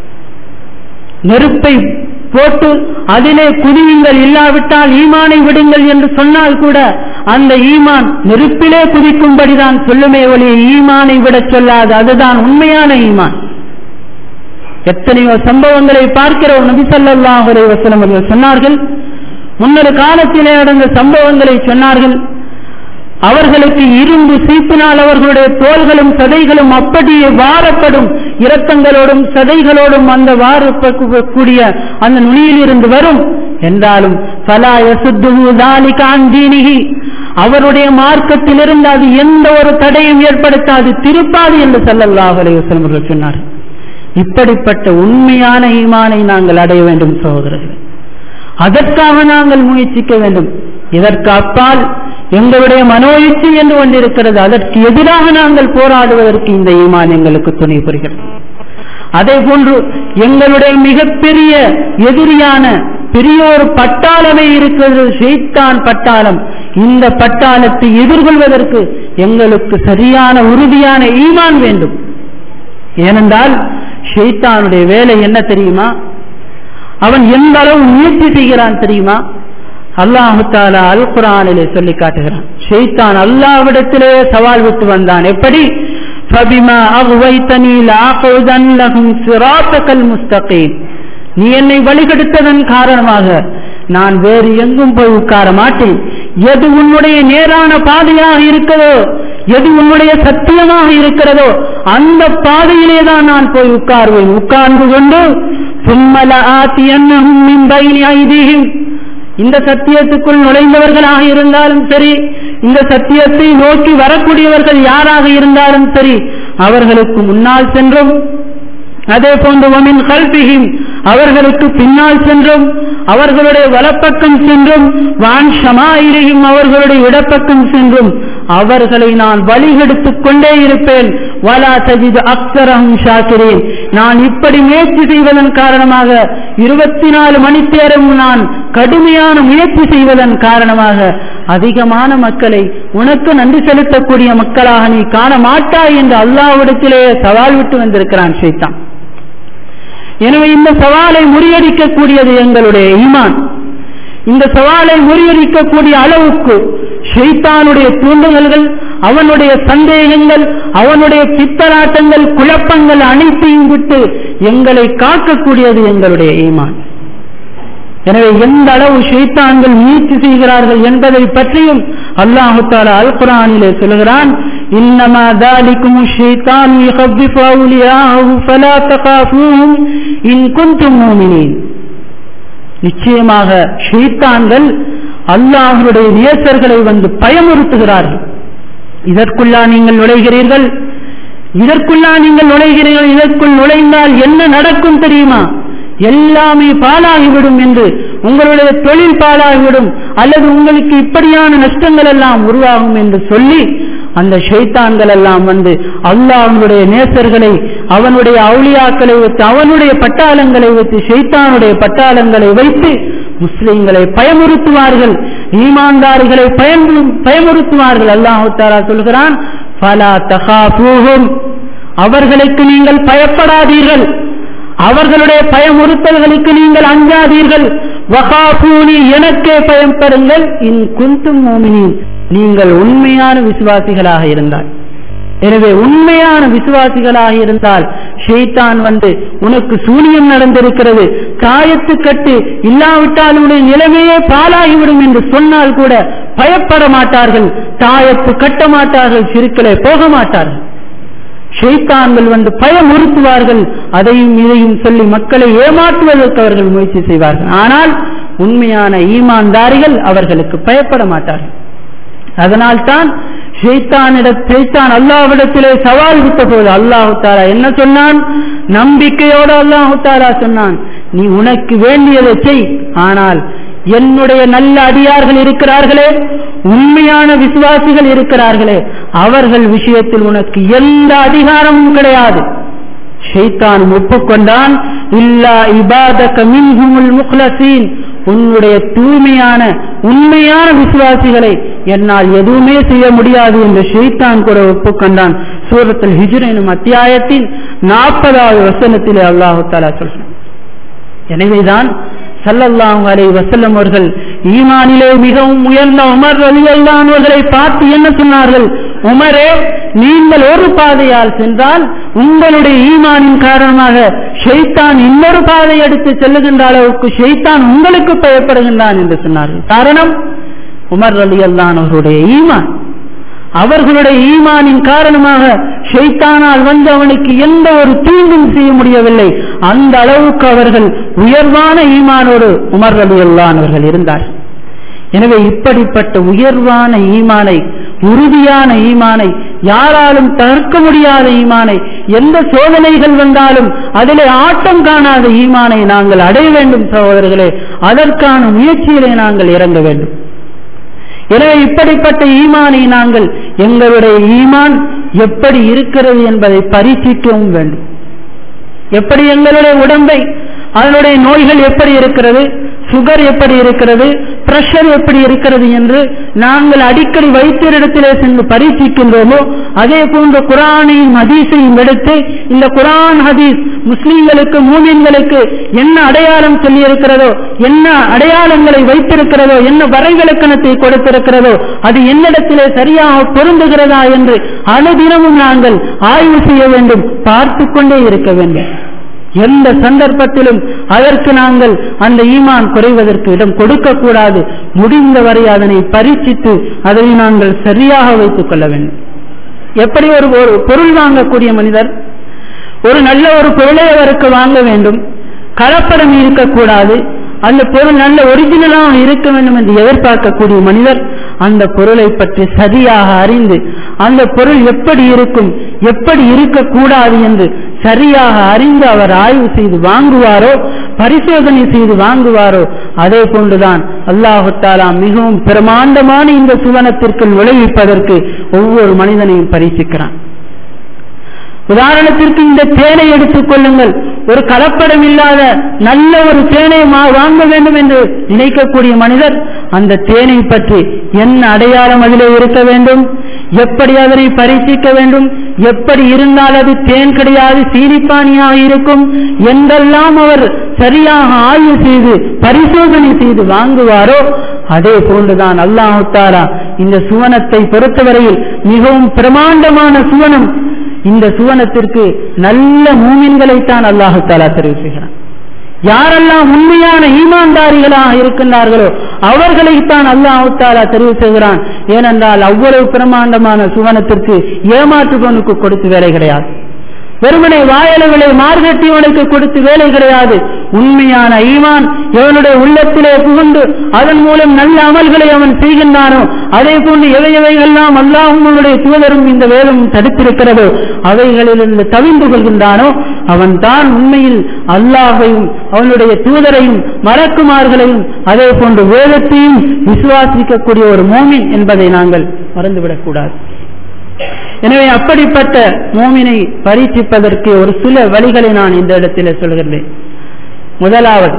Speaker 1: நெருப்பை போட்டு அதிலே குதியுங்கள் இல்லாவிட்டால் ஈமானை விடுங்கள் என்று சொன்னால் கூட அந்த ஈமான் நெருப்பிலே குதிக்கும்படிதான் சொல்லுமே ஒழிய ஈமானை விடச் சொல்லாது அதுதான் உண்மையான ஈமான் எத்தனையோ சம்பவங்களை பார்க்கிறோம் நபி ஸல்லல்லாஹு அலைஹி வஸல்லம் அவர்கள் சொன்னார்கள் முன்னொரு காலத்திலே நடந்த சம்பவங்களை சொன்னார்கள் அவர்களுக்கு இரும்பு சீப்பினால் அவர்களுடைய தோள்களும் சதைகளும் அப்படியே வாரப்படும் இரத்தங்களோடும் சதைகளோடும் அந்த வாரக்கூடிய அந்த நுனியில் இருந்து வரும் என்றாலும் பலா யசுத்துஹு தாலிக அன் தீனிஹி அவருடைய மார்க்கத்திலிருந்து அது எந்த ஒரு தடையும் ஏற்படுத்தாது திருப்பாது என்று சல்லல்லாஹு அலைஹி வஸல்லம் அவர்கள் சொன்னார்கள் இப்படிப்பட்ட உண்மையான ஈமானை நாங்கள் அடைய வேண்டும் சகோதரர்கள் அதற்காக நாங்கள் முயற்சிக்க வேண்டும் இதற்கு அப்பால் எங்களுடைய மனோ இச்சை என்று கொண்டிருக்கிறது அதற்கு எதிராக நாங்கள் போராடுவதற்கு இந்த ஈமான் எங்களுக்கு துணை புரிகிறது அதே போன்று எங்களுடைய மிகப்பெரிய எதிரியான பெரிய ஒரு பட்டாளமே இருக்கிறது ஷெய்தான் பட்டாளம் இந்த பட்டாளத்தை எதிர்கொள்வதற்கு எங்களுக்கு சரியான உறுதியான ஈமான் வேண்டும் ஏனென்றால் ஷெய்தானுடைய வேலை என்ன தெரியுமா அவன் எந்த அளவு முயற்சி செய்கிறான் தெரியுமா அல்லாஹு தாலா அல் குரானிலே சொல்லி காட்டுகிறான் ஷெய்தான் அல்லாவிடத்திலே சவால் விட்டு வந்தான் எப்படி فبما أغويتني لأقعدن لهم صراطك المستقيم நீ என்னை வழிகெடுத்ததன் காரணமாக நான் வேறு எங்கும் போய் உட்கார மாட்டேன் எது உன்னுடைய நேரான பாதையாக இருக்கிறதோ எது உன்னுடைய சத்தியமாக இருக்கிறதோ அந்த பாதையிலே தான் நான் போய் உட்காருவேன் உட்கார்ந்து கொண்டு சும்மல ஆத்தி என்னும் ஐதீகம் இந்த சத்தியத்துக்குள் நுழைந்தவர்களாக இருந்தாலும் சரி இந்த சத்தியத்தை நோக்கி வரக்கூடியவர்கள் யாராக இருந்தாலும் சரி அவர்களுக்கு முன்னால் சென்றும் அதே போன்று ஒமின் கல்பிகிம் அவர்களுக்கு பின்னால் சென்றும் அவர்களுடைய வலப்பக்கம் சென்றும் வான் ஷமாயிரையும் அவர்களுடைய இடப்பக்கம் சென்றும் அவர்களை நான் வழிகெடுத்துக் கொண்டே இருப்பேன் வலா சஜித் அக்சரஹும் ஷாக்கிரேன் நான் இப்படி முயற்சி செய்வதன் காரணமாக இருபத்தி நாலு மணி நேரம் நான் கடுமையான முயற்சி செய்வதன் காரணமாக அதிகமான மக்களை உனக்கு நன்றி செலுத்தக்கூடிய மக்களாக நீ காண மாட்டாய் என்று அல்லாவிடத்திலே சவால் விட்டு வந்திருக்கிறான் ஷைத்தான் எனவே இந்த சவாலை முறியடிக்கக்கூடியது எங்களுடைய ஈமான் இந்த சவாலை முறியடிக்கக்கூடிய அளவுக்கு ஷெய்தானுடைய தூண்டுதல்கள் அவனுடைய சந்தேகங்கள் அவனுடைய பித்தலாட்டங்கள் குழப்பங்கள் அனைத்தையும் விட்டு எங்களை காக்கக்கூடியது எங்களுடைய ஈமான் எனவே எந்த அளவு ஷெய்தான்கள் முயற்சி செய்கிறார்கள் என்பதை பற்றியும் அல்லாஹு தாலா அல் குரானிலே சொல்கிறான் إنما ذلكم الشيطان يخبف أولياءه فلا تخافوهم إن كنتم مؤمنين நிச்சயமாக ஷெய்தான்கள் அல்லாஹருடைய நேசர்களை வந்து பயமுறுத்துகிறார்கள் இதற்குள்ளா நீங்கள் நுழைகிறீர்கள் இதற்குள்ளா நீங்கள் நுழைகிறீர்கள் இதற்குள் நுழைந்தால் என்ன நடக்கும் தெரியுமா எல்லாமே பாலாகிவிடும் என்று உங்களுடைய தொழில் பாலாகிவிடும் அல்லது உங்களுக்கு இப்படியான நஷ்டங்கள் எல்லாம் உருவாகும் என்று சொல்லி அந்த ஷைத்தான்கள் எல்லாம் வந்து அல்லாஹனுடைய நேசர்களை அவனுடைய அவுளியாக்களை வைத்து அவனுடைய பட்டாளங்களை வைத்து ஷைத்தானுடைய பட்டாளங்களை வைத்து முஸ்லிம்களை பயமுறுத்துவார்கள் ஈமான்தாரிகளை பயமுறுத்துவார்கள் அல்லாஹு தாரா சொல்கிறான் பலா தகாபூகும் அவர்களுக்கு நீங்கள் பயப்படாதீர்கள் அவர்களுடைய பயமுறுத்தல்களுக்கு நீங்கள் அஞ்சாதீர்கள் வகாபூனி எனக்கே பயன்படுங்கள் இன் குந்தும் மோமினின் நீங்கள் உண்மையான விசுவாசிகளாக இருந்தால் எனவே உண்மையான விசுவாசிகளாக இருந்தால் ஷெய்தான் வந்து உனக்கு சூனியம் நடந்திருக்கிறது காயத்து கட்டு இல்லாவிட்டால் உன்னுடைய நிலைமையே பாலாகிவிடும் என்று சொன்னால் கூட பயப்பட மாட்டார்கள் தாயத்து கட்ட மாட்டார்கள் சிறுக்களை போக மாட்டார்கள் ஷெய்தான்கள் வந்து பயமுறுத்துவார்கள் அதையும் இதையும் சொல்லி மக்களை ஏமாற்றுவதற்கு அவர்கள் முயற்சி செய்வார்கள் ஆனால் உண்மையான ஈமான்தாரிகள் அவர்களுக்கு பயப்பட மாட்டார்கள் அதனால்தான் ஷெய்தானிடம் ஷெய்தான் அல்லாவிடத்திலே சவால் விட்ட போது அல்லாஹு தாலா என்ன சொன்னான் நம்பிக்கையோடு அல்லாஹு தாலா சொன்னான் நீ உனக்கு வேண்டியதை செய் ஆனால் என்னுடைய நல்ல அடியார்கள் இருக்கிறார்களே உண்மையான விசுவாசிகள் இருக்கிறார்களே அவர்கள் விஷயத்தில் உனக்கு எந்த அதிகாரமும் கிடையாது ஷைத்தான் ஒப்புக்கொண்டான் இல்லா இபாதக மின்ஹுமுல் முக்லசீன் உன்னுடைய தூய்மையான உண்மையான விசுவாசிகளை என்னால் எதுவுமே செய்ய முடியாது என்று ஷெய்தான் கூட ஒப்புக்கொண்டான் சூரத்தில் ஹிஜ்ர் எனும் அத்தியாயத்தின் நாற்பதாவது வசனத்திலே அல்லாஹு தாலா சொல்றான் எனவேதான் சல்லல்லாஹு அலை வசல்லம் அவர்கள் ஈமானிலே மிகவும் உயர்ந்த உமர் அலியல்லானவர்களை பார்த்து என்ன சொன்னார்கள் உமரே நீங்கள் ஒரு பாதையால் சென்றால் உங்களுடைய ஈமானின் காரணமாக ஷெய்தான் இன்னொரு பாதை எடுத்து செல்லுகின்ற அளவுக்கு ஷெய்தான் உங்களுக்கு பயப்படுகின்றான் என்று சொன்னார்கள் காரணம் உமர் அலி அல்லானவர்களுடைய ஈமான் அவர்களுடைய ஈமானின் காரணமாக ஷெய்தானால் வந்து அவனுக்கு எந்த ஒரு தீங்கும் செய்ய முடியவில்லை அந்த அளவுக்கு அவர்கள் உயர்வான ஈமானோடு உமர் அலி அல்லானவர்கள் இருந்தார் எனவே இப்படிப்பட்ட உயர்வான ஈமானை உறுதியான ஈமானை யாராலும் தவிர்க்க முடியாத ஈமானை எந்த சோதனைகள் வந்தாலும் அதிலே ஆட்டம் காணாத ஈமானை நாங்கள் அடைய வேண்டும் சகோதரர்களே அதற்கான முயற்சியிலே நாங்கள் இறங்க வேண்டும் எனவே இப்படிப்பட்ட ஈமானை நாங்கள் எங்களுடைய ஈமான் எப்படி இருக்கிறது என்பதை பரீட்சிக்கவும் வேண்டும் எப்படி எங்களுடைய உடம்பை அதனுடைய நோய்கள் எப்படி இருக்கிறது சுகர் எப்படி இருக்கிறது பிரஷர் எப்படி இருக்கிறது என்று நாங்கள் அடிக்கடி வைத்தியரிடத்திலே சென்று பரீட்சிக்கின்றோமோ அதே போன்ற குரானையும் ஹதீஸையும் எடுத்து இந்த குரான் ஹதீஸ் முஸ்லிம்களுக்கு மூமின்களுக்கு என்ன அடையாளம் சொல்லி இருக்கிறதோ என்ன அடையாளங்களை வைத்திருக்கிறதோ என்ன வரைவிலக்கணத்தை கொடுத்திருக்கிறதோ அது என்னிடத்திலே சரியாக பொருந்துகிறதா என்று அனுதினமும் நாங்கள் ஆய்வு செய்ய வேண்டும் பார்த்து கொண்டே இருக்க வேண்டும் எந்த சந்தர்ப்பத்திலும் அதற்கு நாங்கள் அந்த ஈமான் குறைவதற்கு இடம் கொடுக்கக்கூடாது முடிந்தவரை அதனை பரீட்சித்து அதை நாங்கள் சரியாக வைத்துக் கொள்ள வேண்டும் எப்படி ஒரு ஒரு பொருள் வாங்கக்கூடிய மனிதர் ஒரு நல்ல ஒரு பொருளை அவருக்கு வாங்க வேண்டும் கலப்படம் இருக்கக்கூடாது அந்த பொருள் நல்ல ஒரிஜினலாக இருக்க வேண்டும் என்று எதிர்பார்க்கக்கூடிய மனிதர் அந்த பொருளை பற்றி சரியாக அறிந்து அந்த பொருள் எப்படி இருக்கும் எப்படி இருக்கக்கூடாது என்று சரியாக அறிந்து அவர் ஆய்வு செய்து வாங்குவாரோ பரிசோதனை செய்து வாங்குவாரோ அதே போன்றுதான் அல்லாஹு தாலா மிகவும் பிரமாண்டமான இந்த சுவனத்திற்குள் விளைவிப்பதற்கு ஒவ்வொரு மனிதனையும் பரிசிக்கிறான் உதாரணத்திற்கு இந்த தேனை எடுத்துக் கொள்ளுங்கள் ஒரு கலப்படம் இல்லாத நல்ல ஒரு தேனை வாங்க வேண்டும் என்று நினைக்கக்கூடிய மனிதர் அந்த தேனை பற்றி என்ன அடையாளம் அதிலே இருக்க வேண்டும் எப்படி அதனை பரீட்சிக்க வேண்டும் எப்படி இருந்தால் அது தேன் கிடையாது சீனிப்பானியாக இருக்கும் என்றெல்லாம் அவர் சரியாக ஆய்வு செய்து பரிசோதனை செய்து வாங்குவாரோ அதே போன்றுதான் அல்லாஹு தாரா இந்த சுவனத்தை பொறுத்தவரையில் மிகவும் பிரமாண்டமான சுவனம் இந்த சுவனத்திற்கு நல்ல மூமின்களைத்தான் அல்லாஹு தாலா தெரிவு செய்கிறான் யாரெல்லாம் உண்மையான ஈமான்தாரிகளாக இருக்கின்றார்களோ அவர்களைத்தான் அல்லாஹு தாலா தெரிவு செய்கிறான் ஏனென்றால் அவ்வளவு பிரமாண்டமான சுவனத்திற்கு ஏமாற்றுபவனுக்கு கொடுத்து வேலை கிடையாது வெறுமனை வாயளவிலே மார்கட்டியவனுக்கு கொடுத்து வேலை கிடையாது உண்மையான ஈமான் எவனுடைய உள்ளத்திலே புகுந்து அதன் மூலம் நல்ல அமல்களை அவன் செய்கின்றானோ அதே போன்று எவை எவைகள்லாம் அல்லாஹும் அவனுடைய தூதரும் இந்த வேதம் தடுத்திருக்கிறதோ அவைகளிலிருந்து தவிந்து கொள்கின்றானோ அவன் தான் உண்மையில் அல்லாஹையும் அவனுடைய தூதரையும் மறக்குமார்களையும் அதே போன்று வேதத்தையும் விசுவாசிக்கக்கூடிய ஒரு மோமின் என்பதை நாங்கள் மறந்துவிடக் கூடாது எனவே அப்படிப்பட்ட மோமினை பரீட்சிப்பதற்கு ஒரு சில வழிகளை நான் இந்த இடத்தில் சொல்கிறேன் முதலாவது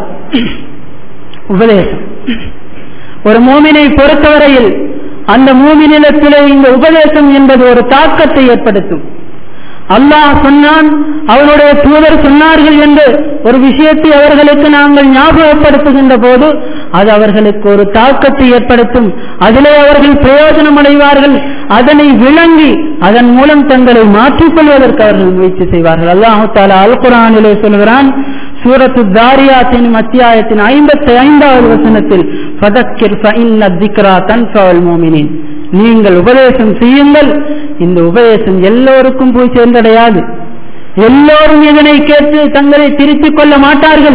Speaker 1: உபதேசம் ஒரு மோமினை பொறுத்தவரையில் அந்த மூமினிடத்திலே இந்த உபதேசம் என்பது ஒரு தாக்கத்தை ஏற்படுத்தும் அல்லாஹ் சொன்னான் அவனுடைய தூதர் சொன்னார்கள் என்று ஒரு விஷயத்தை அவர்களுக்கு நாங்கள் ஞாபகப்படுத்துகின்ற போது அது அவர்களுக்கு ஒரு தாக்கத்தை ஏற்படுத்தும் அதிலே அவர்கள் பிரயோஜனம் அடைவார்கள் அதனை விளங்கி அதன் மூலம் தங்களை மாற்றிக்கொள்வதற்கு அவர்கள் முயற்சி செய்வார்கள் அல்லாஹு தாலா அல் குரானிலே சொல்கிறான் சூரத்து தாரியாத்தின் அத்தியாயத்தின் ஐம்பத்தி ஐந்தாவது வசனத்தில் ஃபதக்கிர் ஃபஇன்ன திக்ரா தன்ஃபவல் மோமினின் நீங்கள் உபதேசம் செய்யுங்கள் இந்த உபதேசம் எல்லோருக்கும் போய் சேர்ந்தடையாது எல்லோரும் இதனை கேட்டு தங்களை திருத்திக் கொள்ள மாட்டார்கள்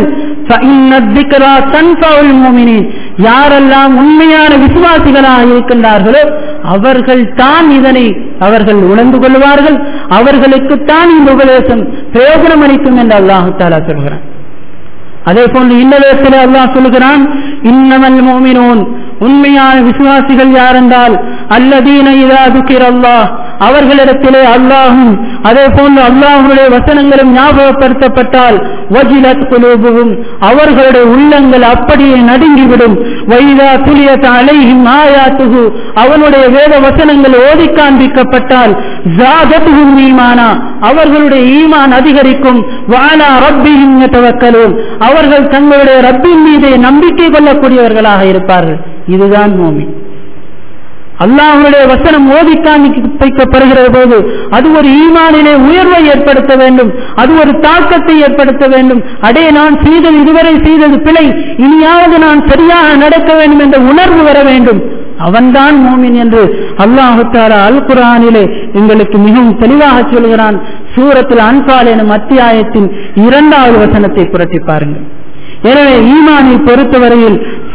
Speaker 1: யாரெல்லாம் உண்மையான விசுவாசிகளாக இருக்கின்றார்களோ அவர்கள் தான் இதனை அவர்கள் உணர்ந்து கொள்வார்கள் அவர்களுக்குத்தான் இந்த உபதேசம் பிரயோஜனம் அளிக்கும் என்று அல்லாஹு தாலா சொல்கிறான் அதே போன்று இன்னதத்தில் அல்லாஹ் சொல்கிறான் இன்னமல் மோமினோன் உண்மையான விசுவாசிகள் யாரென்றால் அல்லதீன இதா துக்கிர் அல்லாஹ் அவர்களிடத்திலே அல்லாஹும் அதே போன்று அல்லாஹுடைய வசனங்களும் ஞாபகப்படுத்தப்பட்டால் வஜிலத் குலூபுவும் அவர்களுடைய உள்ளங்கள் அப்படியே நடுங்கிவிடும் வைதா துலியத் அலைஹிம் ஆயாத்துகு அவனுடைய வேத வசனங்கள் ஓதி காண்பிக்கப்பட்டால் ஜாதத்துகும் ஈமானா அவர்களுடைய ஈமான் அதிகரிக்கும் வானா ரப்பியும் தவக்கலும் அவர்கள் தங்களுடைய ரப்பின் மீதே நம்பிக்கை கொள்ளக்கூடியவர்களாக இருப்பார்கள் இதுதான் மோமி அல்லாஹனுடைய வசனம் ஓதி காண்பிக்கப்படுகிற போது அது ஒரு ஈமானிலே உயர்வை ஏற்படுத்த வேண்டும் அது ஒரு தாக்கத்தை ஏற்படுத்த வேண்டும் அடே நான் செய்தது இதுவரை செய்தது பிழை இனியாவது நான் சரியாக நடக்க வேண்டும் என்ற உணர்வு வர வேண்டும் அவன்தான் மோமின் என்று அல்லாஹு தாரா அல் குரானிலே எங்களுக்கு மிகவும் தெளிவாக சொல்கிறான் சூரத்தில் அன்பால் எனும் அத்தியாயத்தின் இரண்டாவது வசனத்தை புரட்டி பாருங்கள் எனவே ஈமானை பொறுத்தவரையில்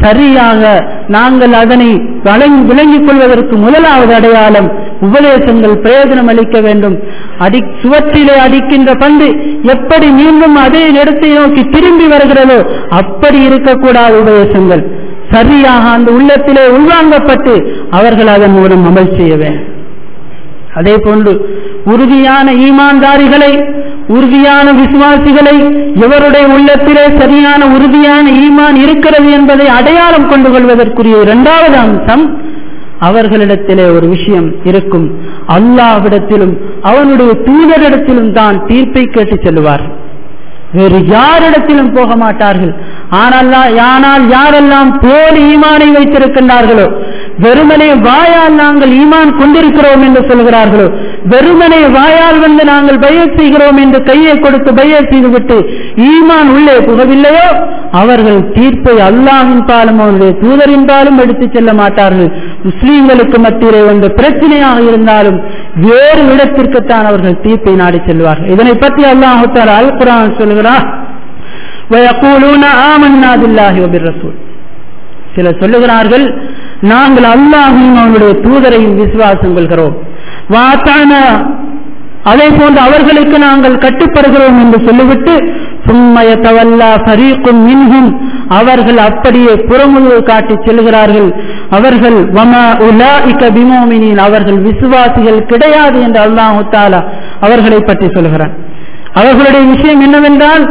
Speaker 1: சரியாக நாங்கள் அதனை வழங்கி விளங்கிக் கொள்வதற்கு முதலாவது அடையாளம் உபதேசங்கள் பிரயோஜனம் அளிக்க வேண்டும் அடி சுவற்றிலே அடிக்கின்ற பந்து எப்படி மீண்டும் அதே இடத்தை நோக்கி திரும்பி வருகிறதோ அப்படி இருக்கக்கூடாத உபதேசங்கள் சரியாக அந்த உள்ளத்திலே உள்வாங்கப்பட்டு அவர்கள் அதன் மூலம் அமல் செய்ய வேண்டும் அதே போன்று உறுதியான ஈமான்தாரிகளை உறுதியான விசுவாசிகளை எவருடைய உள்ளத்திலே சரியான உறுதியான ஈமான் இருக்கிறது என்பதை அடையாளம் கொண்டு கொள்வதற்குரிய இரண்டாவது அம்சம் அவர்களிடத்திலே ஒரு விஷயம் இருக்கும் அல்லாவிடத்திலும் அவனுடைய தூதரிடத்திலும் தான் தீர்ப்பை கேட்டுச் செல்வார் வேறு யாரிடத்திலும் போக மாட்டார்கள் ஆனால் ஆனால் யாரெல்லாம் போலி ஈமானை வைத்திருக்கின்றார்களோ வெறுமனே வாயால் நாங்கள் ஈமான் கொண்டிருக்கிறோம் என்று சொல்கிறார்களோ வெறுமனே வாயால் வந்து நாங்கள் பயிர் செய்கிறோம் என்று கையை கொடுத்து பயிர் செய்துவிட்டு ஈமான் உள்ளே புகவில்லையோ அவர்கள் தீர்ப்பை அல்லாவின் பாலும் அவருடைய தூதரின் பாலும் எடுத்துச் செல்ல மாட்டார்கள் முஸ்லீம்களுக்கு மத்தியிலே வந்த பிரச்சனையாக இருந்தாலும் வேறு இடத்திற்குத்தான் அவர்கள் தீர்ப்பை நாடி செல்வார்கள் இதனை பற்றி அல்லாஹால அல் குரான் சொல்கிறார் وَيَقُولُونَ آمَنَّا بِاللَّهِ وَبِالرَّسُولِ சிலர் சொல்லுகிறார்கள் நாங்கள் அல்லாஹையும் அவனுடைய தூதரையும் விசுவாசம் கொள்கிறோம் வாத்தான அதே போன்று அவர்களுக்கு நாங்கள் கட்டுப்படுகிறோம் என்று சொல்லிவிட்டு சும்மய தவல்லா ஃபரீக்கும் மின்ஹும் அவர்கள் அப்படியே புறமுதுகு காட்டி செல்கிறார்கள் அவர்கள் வமா உலாஇக பிமோமினின் அவர்கள் விசுவாசிகள் கிடையாது என்று அல்லாஹு தாலா அவர்களை பற்றி சொல்கிறான் அவர்களுடைய விஷயம் என்னவென்றால்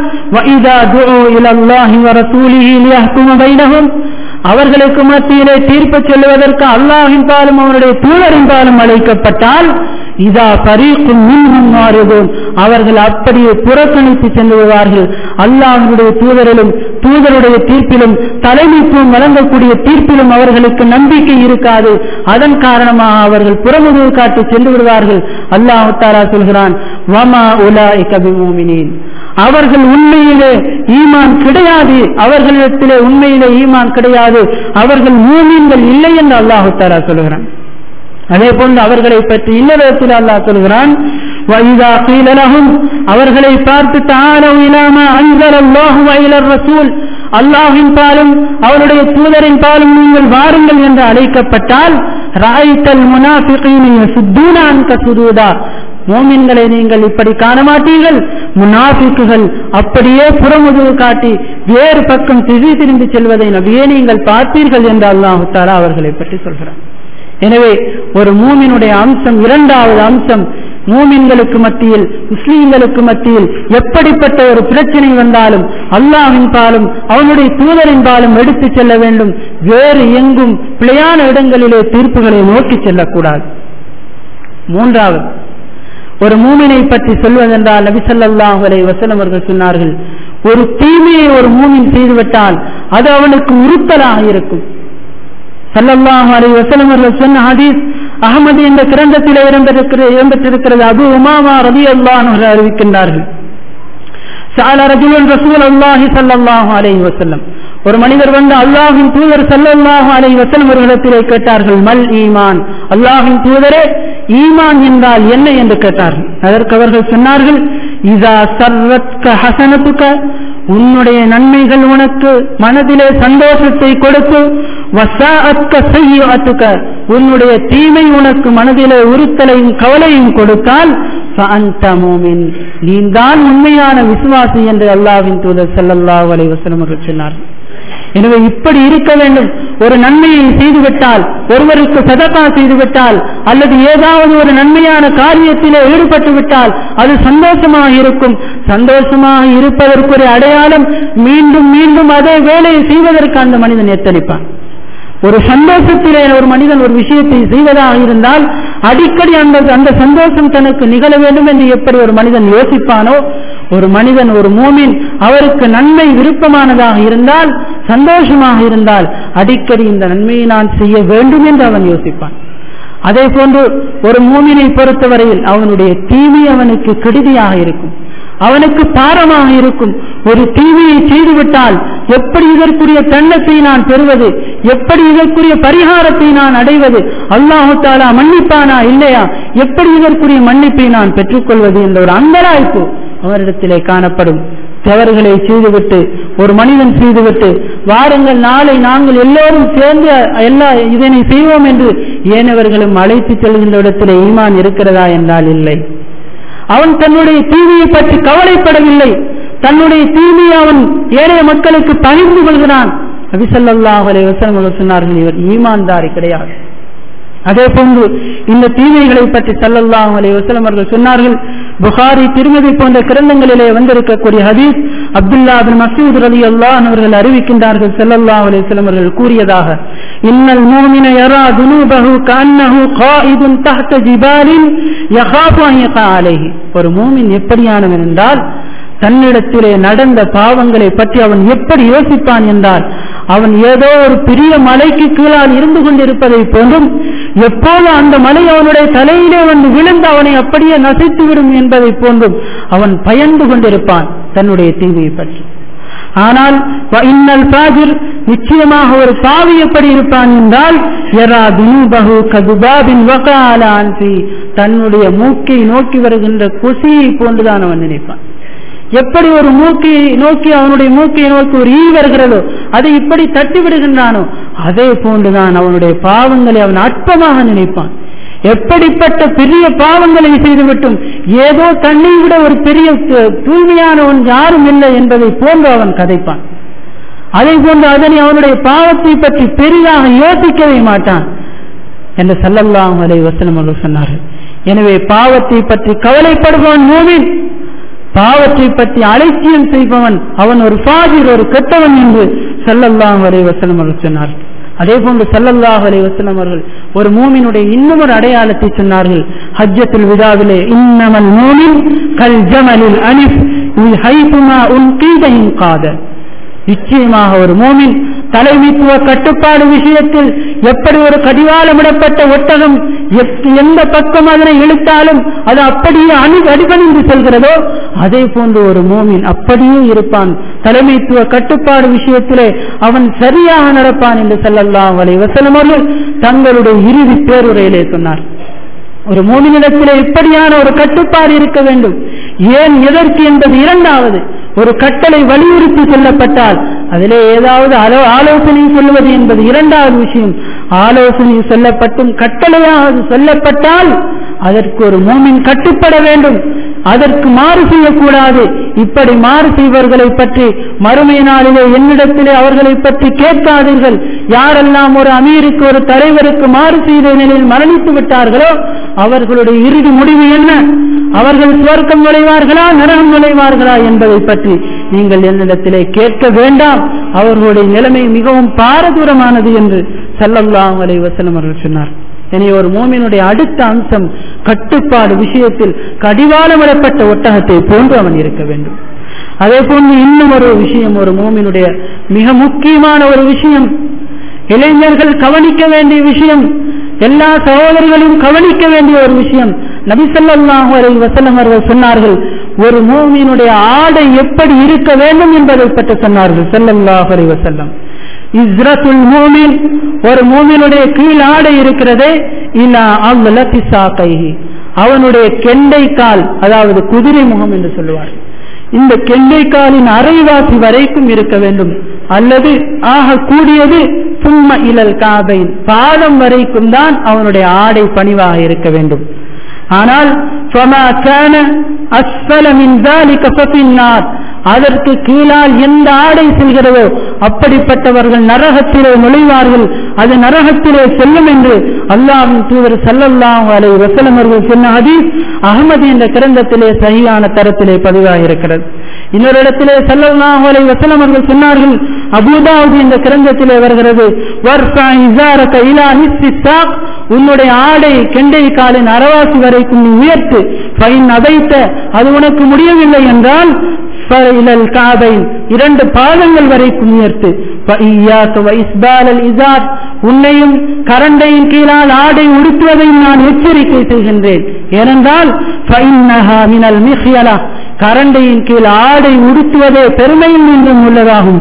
Speaker 1: அவர்களுக்கு மத்தியிலே தீர்ப்பு சொல்லுவதற்கு அல்லாஹின் பாலும் அவனுடைய தூதரின் பாலும் அழைக்கப்பட்டால் இதா பரீக்கும் மின்ஹும் மாறுவோம் அவர்கள் அப்படியே புறக்கணித்து செல்லுவார்கள் அல்லாஹனுடைய தூதரிலும் தூதருடைய தீர்ப்பிலும் தலைமைத்துவம் வழங்கக்கூடிய தீர்ப்பிலும் அவர்களுக்கு நம்பிக்கை இருக்காது அதன் காரணமாக அவர்கள் புறமுதுகு காட்டி சென்று விடுவார்கள் அல்லாஹு தாலா சொல்கிறான் வமா உலா கபிமோமினேன் அவர்கள் உண்மையிலே ஈமான் கிடையாது அவர்களிடத்திலே உண்மையிலே ஈமான் கிடையாது அவர்கள் மூமீன்கள் இல்லை என்று அல்லாஹு தாலா சொல்கிறான் அதே போன்று அவர்களை பற்றி இன்னொரு அல்லாஹ் சொல்கிறான் அவர்களை பார்த்து ரசூல் அல்லாஹின் பாலும் அவருடைய தூதரின் பாலும் நீங்கள் வாருங்கள் என்று அழைக்கப்பட்டால் ராய்த்தல் முனாஃபிகீன் கசுதூதா மோமின்களை நீங்கள் இப்படி காண மாட்டீர்கள் முனாஃபிக்குகள் அப்படியே புறமுதுகு காட்டி வேறு பக்கம் திசை திரும்பி செல்வதை நபியே நீங்கள் பார்த்தீர்கள் என்று அல்லாஹு தாலா அவர்களை பற்றி சொல்கிறார் எனவே ஒரு மூமினுடைய அம்சம் இரண்டாவது அம்சம் மூமின்களுக்கு மத்தியில் முஸ்லீம்களுக்கு மத்தியில் எப்படிப்பட்ட ஒரு பிரச்சனை வந்தாலும் அல்லாஹின் பாலும் அவனுடைய தூதரின் பாலும் எடுத்து செல்ல வேண்டும் வேறு எங்கும் பிழையான இடங்களிலே தீர்ப்புகளை நோக்கி செல்லக்கூடாது மூன்றாவது ஒரு மூமினை பற்றி சொல்வதென்றால் நபிசல்லாஹு அலை வசலம் அவர்கள் சொன்னார்கள் ஒரு தீமையை ஒரு மூமின் செய்துவிட்டால் அது அவனுக்கு உறுத்தலாக இருக்கும் சல்லல்லாஹு அலை வசலம் அவர்கள் சொன்ன ஹதீஸ் அகமது என்ற கிரந்தத்தில் இடம்பெற்றிருக்கிறது அபு உமாமா ரதி அல்லாஹ் அறிவிக்கின்றார்கள் சால ரஜுலன் ரசூல் அல்லாஹி சல்லாஹு அலை வசல்லம் ஒரு மனிதர் வந்து அல்லாஹின் தூதர் சல்லல்லாஹு அலை வசல்லம் அவர்களிடத்திலே கேட்டார்கள் மல் ஈமான் அல்லாஹின் தூதரே ஈமான் என்றால் என்ன என்று கேட்டார்கள் அதற்கு அவர்கள் சொன்னார்கள் இதா சர்வத்க ஹசனத்துக்க உன்னுடைய நன்மைகள் உனக்கு மனதிலே சந்தோஷத்தை கொடுத்து வசாஅத்க செய்யாத்துக்க உன்னுடைய தீமை உனக்கு மனதிலே உறுத்தலையும் கவலையும் கொடுத்தால் நீதான் உண்மையான விசுவாசி என்று அல்லாவின் தூதர் செல்லல்லாஹு அலை வசலம் அவர்கள் சொன்னார்கள் எனவே இப்படி இருக்க வேண்டும் ஒரு நன்மையை செய்துவிட்டால் ஒருவருக்கு சதக்கா செய்துவிட்டால் அல்லது ஏதாவது ஒரு நன்மையான காரியத்திலே ஈடுபட்டு விட்டால் அது சந்தோஷமாக இருக்கும் சந்தோஷமாக இருப்பதற்குரிய அடையாளம் மீண்டும் மீண்டும் அதே வேலையை செய்வதற்கு அந்த மனிதன் எத்தனிப்பான் ஒரு சந்தோஷத்திலே ஒரு மனிதன் ஒரு விஷயத்தை செய்வதாக இருந்தால் அடிக்கடி அந்த அந்த சந்தோஷம் தனக்கு நிகழ வேண்டும் என்று எப்படி ஒரு மனிதன் யோசிப்பானோ ஒரு மனிதன் ஒரு மூமின் அவருக்கு நன்மை விருப்பமானதாக இருந்தால் சந்தோஷமாக இருந்தால் அடிக்கடி இந்த நன்மையை நான் செய்ய வேண்டும் என்று அவன் யோசிப்பான் அதே போன்று ஒரு மூமினை பொறுத்தவரையில் அவனுடைய தீமை அவனுக்கு கெடுதியாக இருக்கும் அவனுக்கு பாரமாக இருக்கும் ஒரு தீமையை செய்துவிட்டால் எப்படி இதற்குரிய தண்டத்தை நான் பெறுவது எப்படி இதற்குரிய பரிகாரத்தை நான் அடைவது அல்லாஹு தாலா மன்னிப்பானா இல்லையா எப்படி இதற்குரிய மன்னிப்பை நான் பெற்றுக்கொள்வது என்ற ஒரு அந்தராய்ப்பு அவரிடத்திலே காணப்படும் தவறுகளை செய்துவிட்டு ஒரு மனிதன் செய்துவிட்டு வாருங்கள் நாளை நாங்கள் எல்லோரும் சேர்ந்து எல்லா இதனை செய்வோம் என்று ஏனவர்களும் அழைத்து செல்கின்ற இடத்திலே ஈமான் இருக்கிறதா என்றால் இல்லை அவன் தன்னுடைய தீமையை பற்றி கவலைப்படவில்லை தன்னுடைய தீமையை அவன் ஏழைய மக்களுக்கு பகிர்ந்து கொள்கிறான் அபிசல்லாஹ் அலை வசனம் சொன்னார்கள் இவர் ஈமான்தாரி கிடையாது அதே போன்று இந்த தீமைகளை பற்றி சல்லல்லாஹு அலைஹி வஸல்லம் அவர்கள் சொன்னார்கள் புகாரி திருமதி போன்ற கிரந்தங்களிலே வந்திருக்கக்கூடிய ஹதீஸ் அப்துல்லா பின் மசூத் ரலியல்லாஹு அன்ஹு அவர்கள் அறிவிக்கின்றார்கள் ஸல்லல்லாஹு அலைஹி வஸல்லம் அவர்கள் கூறியதாக இன்னல் மூமின யரா துனூபஹு கஅன்னஹு காயிதுன் தஹ்த ஜிபாலின் யகாஃபு அன் யகா அலைஹி ஒரு மூமின் எப்படியானவன் என்றால் தன்னிடத்திலே நடந்த பாவங்களை பற்றி அவன் எப்படி யோசிப்பான் என்றால் அவன் ஏதோ ஒரு பெரிய மலைக்கு கீழால் இருந்து கொண்டிருப்பதை போன்றும் எப்போது அந்த மலை அவனுடைய தலையிலே வந்து விழுந்து அவனை அப்படியே நசைத்துவிடும் என்பதை போன்றும் அவன் பயந்து கொண்டிருப்பான் தன்னுடைய தீமையை பற்றி ஆனால் இன்னல் பாஜிர் நிச்சயமாக ஒரு பாவி எப்படி இருப்பான் என்றால் எரா துனுபகு கதுபாபின் வகாலான்சி தன்னுடைய மூக்கை நோக்கி வருகின்ற கொசியை போன்றுதான் அவன் நினைப்பான் எப்படி ஒரு மூக்கை நோக்கி அவனுடைய மூக்கை நோக்கி ஒரு ஈ வருகிறதோ அதை இப்படி தட்டி விடுகின்றானோ அதே போன்றுதான் அவனுடைய பாவங்களை அவன் அற்பமாக நினைப்பான் எப்படிப்பட்ட பெரிய பாவங்களை செய்துவிட்டும் ஏதோ தன்னை விட ஒரு பெரிய தூய்மையானவன் யாரும் இல்லை என்பதை போன்று அவன் கதைப்பான் அதை போன்று அதனை அவனுடைய பாவத்தை பற்றி பெரிதாக யோசிக்கவே மாட்டான் என்று சல்லல்லாம் அலை வசனம் அவர்கள் சொன்னார்கள் எனவே பாவத்தை பற்றி கவலைப்படுபவன் மூவின் பாவத்தை பற்றி அலட்சியம் செய்பவன் அவன் ஒரு பாதிர் ஒரு கெட்டவன் என்று சல்லல்லாஹ் அலை வசனம் அவர்கள் சொன்னார் அதே போன்று சல்லல்லாஹ் அலை வசனம் அவர்கள் ஒரு மூமினுடைய இன்னும் ஒரு அடையாளத்தை சொன்னார்கள் ஹஜ்ஜத்தில் விழாவிலே இன்னமல் மூமின் கல் ஜமலில் அனிஃப் ஹைபுமா உன் கீதையின் காதல் நிச்சயமாக ஒரு மோமின் தலைமைத்துவ கட்டுப்பாடு விஷயத்தில் எப்படி ஒரு கடிவாளமிடப்பட்ட ஒட்டகம் எந்த பக்கம் அதனை இழுத்தாலும் அது அப்படியே அணு அடிபணிந்து செல்கிறதோ அதே போன்று ஒரு மோமின் அப்படியே இருப்பான் தலைமைத்துவ கட்டுப்பாடு விஷயத்திலே அவன் சரியாக நடப்பான் என்று சொல்லலாம் வலை வசலமர்கள் தங்களுடைய இறுதி பேருரையிலே சொன்னார் ஒரு மூமினிடத்திலே இப்படியான ஒரு கட்டுப்பாடு இருக்க வேண்டும் ஏன் எதற்கு என்பது இரண்டாவது ஒரு கட்டளை வலியுறுத்தி சொல்லப்பட்டால் அதிலே ஏதாவது ஆலோசனை சொல்லுவது என்பது இரண்டாவது விஷயம் ஆலோசனை சொல்லப்பட்டும் கட்டளையாவது சொல்லப்பட்டால் அதற்கு ஒரு மூமின் கட்டுப்பட வேண்டும் அதற்கு மாறு செய்யக்கூடாது இப்படி மாறு செய்வர்களை பற்றி மறுமை நாளிலே என்னிடத்திலே அவர்களை பற்றி கேட்காதீர்கள் யாரெல்லாம் ஒரு அமீருக்கு ஒரு தலைவருக்கு மாறு செய்த நிலையில் மரணித்து விட்டார்களோ அவர்களுடைய இறுதி முடிவு என்ன அவர்கள் சுவர்க்கம் நுழைவார்களா நரகம் நுழைவார்களா என்பதை பற்றி நீங்கள் என்னிடத்திலே கேட்க வேண்டாம் அவர்களுடைய நிலைமை மிகவும் பாரதூரமானது என்று செல்லல்லாம் அலை வசனம் அவர்கள் சொன்னார் எனவே ஒரு மோமினுடைய அடுத்த அம்சம் கட்டுப்பாடு விஷயத்தில் கடிவாளமிடப்பட்ட ஒட்டகத்தை போன்று அவன் இருக்க வேண்டும் அதே போன்று இன்னும் ஒரு விஷயம் ஒரு மோமினுடைய மிக முக்கியமான ஒரு விஷயம் இளைஞர்கள் கவனிக்க வேண்டிய விஷயம் எல்லா சகோதரிகளும் கவனிக்க வேண்டிய ஒரு விஷயம் நபிசல்லாஹு அலை வசலம் அவர்கள் சொன்னார்கள் ஒரு மூமியினுடைய ஆடை எப்படி இருக்க வேண்டும் என்பதை பற்றி சொன்னார்கள் செல்லல்லாஹு அலை வசல்லம் இஸ்ரத்துல் மூமின் ஒரு மூமினுடைய கீழ் ஆடை இருக்கிறதே இல்லா அவ்வள பிசா கைகி அவனுடைய கெண்டை கால் அதாவது குதிரை முகம் என்று சொல்லுவார் இந்த கெண்டை காலின் அரைவாசி வரைக்கும் இருக்க வேண்டும் அல்லது ஆக கூடியது சும்ம இலல் காபை பாதம் வரைக்கும் தான் அவனுடைய ஆடை பணிவாக இருக்க வேண்டும் ஆனால் அதற்கு கீழால் எந்த ஆடை செல்கிறதோ அப்படிப்பட்டவர்கள் நரகத்திலே நுழைவார்கள் அது நரகத்திலே செல்லும் என்று அல்லாவின் தூதர் சல்லல்லாஹு அலை வசலம் அவர்கள் சொன்ன ஹதீஸ் அகமது என்ற கிரந்தத்திலே சரியான தரத்திலே பதிவாக இருக்கிறது இன்னொரு இடத்திலே சல்லல்லாஹு அலை வசலம் அவர்கள் சொன்னார்கள் அபுதாவுது என்ற கிரந்தத்திலே வருகிறது உன்னுடைய ஆடை கெண்டை காலின் அரவாசி வரைக்கும் நீ உயர்த்து பைன் அதைத்த அது உனக்கு முடியவில்லை என்றால் காதை இரண்டு பாதங்கள் வரைக்கும் உயர்த்து உன்னையும் கரண்டையின் கீழால் ஆடை உடுத்துவதையும் நான் எச்சரிக்கை செய்கின்றேன் ஏனென்றால் கரண்டையின் கீழ் ஆடை உடுத்துவதே பெருமையில் நின்றும் உள்ளதாகும்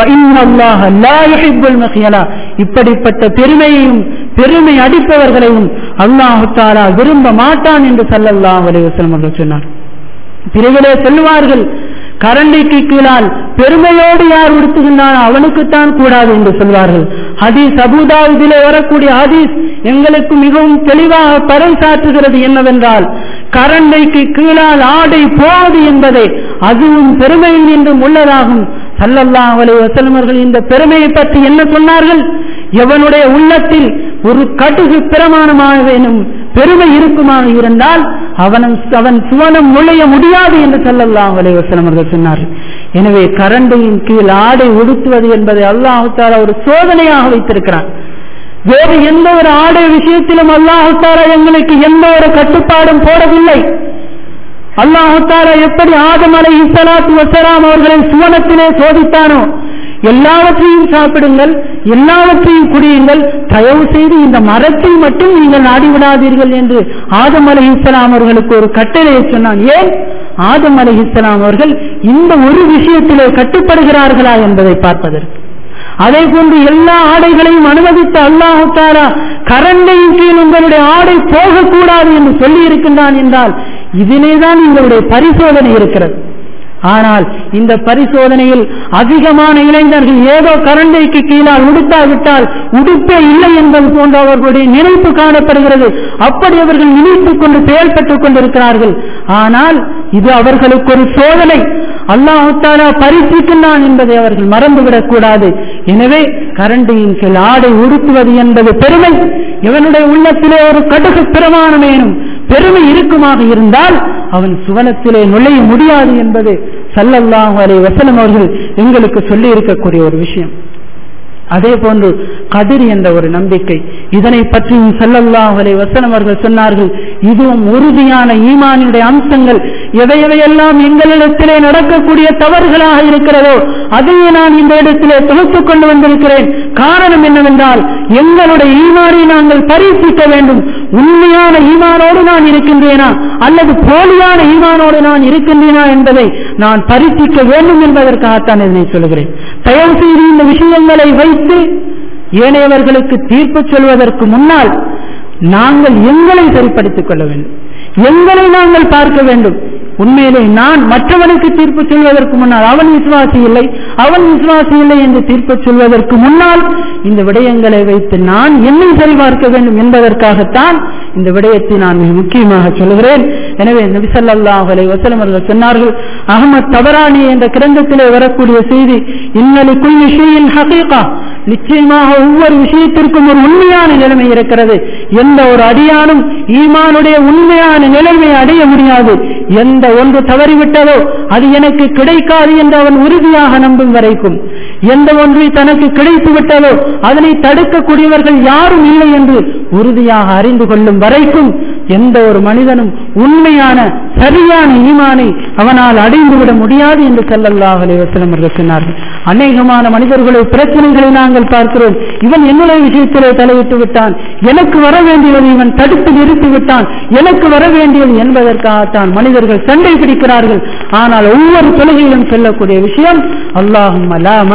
Speaker 1: இப்படிப்பட்ட பெருமையையும் பெருமை அடிப்பவர்களையும் அல்லாஹு தாலா விரும்ப மாட்டான் என்று சல்லல்லாஹ் அலைவசம் அவர்கள் சொன்னார் பிறகுலே சொல்லுவார்கள் கரண்டைக்கு கீழால் பெருமையோடு யார் உடுத்துகின்றான் அவனுக்குத்தான் கூடாது என்று சொல்வார்கள் ஹதீஸ் அபுதாபிலே வரக்கூடிய ஹதீஸ் எங்களுக்கு மிகவும் தெளிவாக பறைசாற்றுகிறது என்னவென்றால் கரண்டைக்கு கீழால் ஆடை போவது என்பதை அதுவும் பெருமையில் என்றும் உள்ளதாகும் சல்லல்லாஹ் அலைஹி வஸல்லமர்கள் இந்த பெருமையை பற்றி என்ன சொன்னார்கள் எவனுடைய உள்ளத்தில் ஒரு கடுகு பிரமாணமாகவேனும் பெருமை இருக்குமாக இருந்தால் அவனும் அவன் சுவனம் நுழைய முடியாது என்று சல்லல்லாஹ் அலைஹி வஸல்லம் அவர்கள் சொன்னார்கள் எனவே கரண்டையின் கீழ் ஆடை உடுத்துவது என்பதை அல்லாஹு தாலா ஒரு சோதனையாக வைத்திருக்கிறான் வேறு எந்த ஒரு ஆடை விஷயத்திலும் அல்லாஹு தாலா எங்களுக்கு எந்த ஒரு கட்டுப்பாடும் போடவில்லை அல்லாஹு தாலா எப்படி ஆதம் அலை இஸ்லாத்து வசலாம் அவர்களை சுவனத்திலே சோதித்தானோ எல்லாவற்றையும் சாப்பிடுங்கள் எல்லாவற்றையும் குடியுங்கள் தயவு செய்து இந்த மரத்தை மட்டும் நீங்கள் நாடிவிடாதீர்கள் என்று ஆதம் அலை இஸ்லாம் அவர்களுக்கு ஒரு கட்டளையை சொன்னான் ஏன் ஆதம் அலை இஸ்லாம் அவர்கள் இந்த ஒரு விஷயத்திலே கட்டுப்படுகிறார்களா என்பதை பார்ப்பதற்கு அதே போன்று எல்லா ஆடைகளையும் அனுமதித்த அல்லாஹு தாரா கரண்டையின் கீழ் உங்களுடைய ஆடை போகக்கூடாது என்று சொல்லி இருக்கின்றான் என்றால் இதிலேதான் உங்களுடைய பரிசோதனை இருக்கிறது ஆனால் இந்த பரிசோதனையில் அதிகமான இளைஞர்கள் ஏதோ கரண்டைக்கு கீழால் உடுத்தாவிட்டால் உடுப்பே இல்லை என்பது போன்ற அவர்களுடைய நினைப்பு காணப்படுகிறது அப்படி அவர்கள் நினைத்துக் கொண்டு செயல்பட்டுக் கொண்டிருக்கிறார்கள் ஆனால் இது அவர்களுக்கு ஒரு சோதனை அல்லாஹாலா பரிசிக்கின்றான் என்பதை அவர்கள் மறந்துவிடக் கூடாது எனவே கரண்டியின் கீழ் ஆடை உடுத்துவது என்பது பெருமை இவனுடைய உள்ளத்திலே ஒரு கடுகு பிரமாணமேனும் பெருமை இருக்குமாக இருந்தால் அவன் சுவனத்திலே நுழைய முடியாது என்பது சல்லல்லாஹு அலை வசலம் அவர்கள் எங்களுக்கு சொல்லி இருக்கக்கூடிய ஒரு விஷயம் அதே போன்று கதிர் என்ற ஒரு நம்பிக்கை இதனை பற்றியும் செல்லல்லாஹ் அலை வசனம் அவர்கள் சொன்னார்கள் இதுவும் உறுதியான ஈமானுடைய அம்சங்கள் எவை எவையெல்லாம் எங்களிடத்திலே நடக்கக்கூடிய தவறுகளாக இருக்கிறதோ அதையே நான் இந்த இடத்திலே தொகுத்துக் கொண்டு வந்திருக்கிறேன் காரணம் என்னவென்றால் எங்களுடைய ஈமானை நாங்கள் பரீட்சிக்க வேண்டும் உண்மையான ஈமானோடு நான் இருக்கின்றேனா அல்லது போலியான ஈமானோடு நான் இருக்கின்றேனா என்பதை நான் பரீட்சிக்க வேண்டும் என்பதற்காகத்தான் இதனை சொல்கிறேன் தயவு செய்து இந்த விஷயங்களை வைத்து ஏனையவர்களுக்கு தீர்ப்பு சொல்வதற்கு முன்னால் நாங்கள் எங்களை சரிப்படுத்திக் கொள்ள வேண்டும் எங்களை நாங்கள் பார்க்க வேண்டும் உண்மையிலே நான் மற்றவனுக்கு தீர்ப்பு சொல்வதற்கு முன்னால் அவன் விசுவாசி இல்லை அவன் விசுவாசி இல்லை என்று தீர்ப்பு சொல்வதற்கு முன்னால் இந்த விடயங்களை வைத்து நான் என்னை சரிபார்க்க வேண்டும் என்பதற்காகத்தான் இந்த விடயத்தை நான் மிக முக்கியமாக சொல்கிறேன் எனவே நபிசல்லாஹ் அலை வசலம் அவர்கள் சொன்னார்கள் அகமது தபரானி என்ற கிரந்தத்திலே வரக்கூடிய செய்தி இன்னலி குல் விஷயின் ஹகீகா நிச்சயமாக ஒவ்வொரு விஷயத்திற்கும் ஒரு உண்மையான நிலைமை இருக்கிறது எந்த ஒரு அடியானும் ஈமானுடைய உண்மையான நிலைமை அடைய முடியாது எந்த ஒன்று தவறிவிட்டதோ அது எனக்கு கிடைக்காது என்று அவன் உறுதியாக நம்பும் வரைக்கும் எந்த ஒன்று தனக்கு கிடைத்து விட்டதோ அதனை தடுக்கக்கூடியவர்கள் யாரும் இல்லை என்று உறுதியாக அறிந்து கொள்ளும் வரைக்கும் எந்த ஒரு மனிதனும் உண்மையான சரியான ஈமானை அவனால் அடைந்துவிட முடியாது என்று செல்லல்லாஹ் அலைவசலம் அவர்கள் சொன்னார்கள் அநேகமான மனிதர்களுடைய பிரச்சனைகளை நாங்கள் பார்க்கிறோம் இவன் என்னுடைய விஷயத்திலே தலையிட்டு விட்டான் எனக்கு வர வேண்டியது இவன் தடுத்து நிறுத்தி விட்டான் எனக்கு வர வேண்டியது என்பதற்காகத்தான் மனிதர்கள் சண்டை பிடிக்கிறார்கள் ஆனால் ஒவ்வொரு தொழுகையிலும் சொல்லக்கூடிய விஷயம் அல்லாஹும்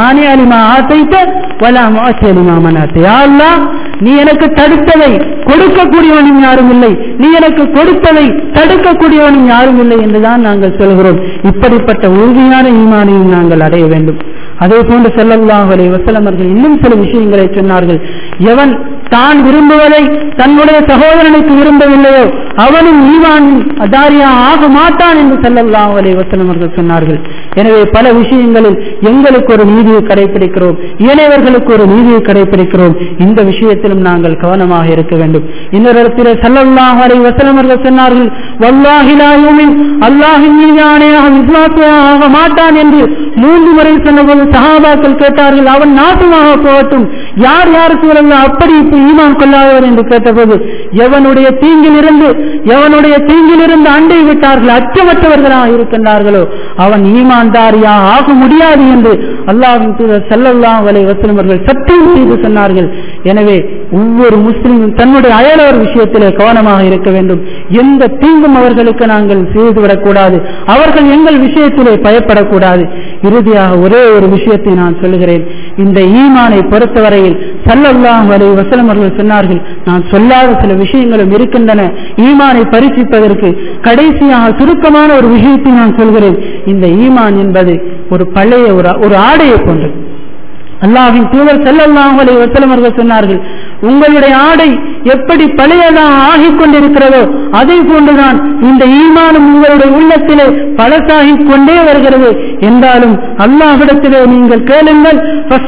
Speaker 1: நீ எனக்கு தடுத்ததை கொடுக்கக்கூடியவனும் யாரும் இல்லை நீ எனக்கு கொடுத்ததை தடுக்கக்கூடியவனும் யாரும் இல்லை என்றுதான் நாங்கள் சொல்கிறோம் இப்படிப்பட்ட உறுதியான ஈமானையும் நாங்கள் அடைய வேண்டும் அதே போன்று செல்லல்லாஹ் அலை வசலமர்கள் இன்னும் சில விஷயங்களை சொன்னார்கள் எவன் தான் விரும்புவதை தன்னுடைய சகோதரனுக்கு விரும்பவில்லையோ அவனும் ஈவான் அதாரியா ஆக மாட்டான் என்று செல்லல்லாஹ் அலை வசலம் அவர்கள் சொன்னார்கள் எனவே பல விஷயங்களில் எங்களுக்கு ஒரு நீதியை கடைபிடிக்கிறோம் ஏனையவர்களுக்கு ஒரு நீதியை கடைபிடிக்கிறோம் இந்த விஷயத்திலும் நாங்கள் கவனமாக இருக்க வேண்டும் இன்னொரு இடத்திலே செல்லல்லாஹ் அலை வசலம் அவர்கள் சொன்னார்கள் வல்லாஹிலாயுமின் அல்லாஹின் மீதானையாக விசுவாசமாக மாட்டான் என்று மூன்று முறை சொன்னபோது சஹாபாக்கள் கேட்டார்கள் அவன் நாசமாக போகட்டும் யார் யார் சூழல்ல அப்படி இப்ப ஈமான் கொள்ளாதவர் என்று கேட்டபோது எவனுடைய தீங்கிலிருந்து எவனுடைய தீங்கிலிருந்து அண்டை விட்டார்கள் அச்சமற்றவர்களாக இருக்கின்றார்களோ அவன் ஈமான்தாரியா ஆக முடியாது என்று அல்லாஹின் தூதர் செல்லல்லாம் வலை வசனவர்கள் சத்தியம் செய்து சொன்னார்கள் எனவே ஒவ்வொரு முஸ்லிமும் தன்னுடைய அயலவர் விஷயத்திலே கவனமாக இருக்க வேண்டும் எந்த தீங்கும் அவர்களுக்கு நாங்கள் செய்துவிடக்கூடாது அவர்கள் எங்கள் விஷயத்திலே பயப்படக்கூடாது இறுதியாக ஒரே ஒரு விஷயத்தை நான் சொல்லுகிறேன் இந்த ஈமானை பொறுத்தவரையில் சல்லல்லாஹு அலைஹி வஸல்லம் அவர்கள் சொன்னார்கள் நான் சொல்லாத சில விஷயங்களும் இருக்கின்றன ஈமானை பரீட்சிப்பதற்கு கடைசியாக சுருக்கமான ஒரு விஷயத்தை நான் சொல்கிறேன் இந்த ஈமான் என்பது ஒரு பழைய ஒரு ஒரு ஆடையை போன்றது அல்லாஹின் தூதர் செல்லல்லாஹு அலைஹி வஸல்லம் அவர்கள் சொன்னார்கள் உங்களுடைய ஆடை எப்படி பழையதாக ஆகிக் கொண்டிருக்கிறதோ அதை போன்றுதான் இந்த ஈமானும் உங்களுடைய உள்ளத்திலே பழசாகிக் கொண்டே வருகிறது என்றாலும் அல்லாஹ்விடத்திலே நீங்கள் கேளுங்கள்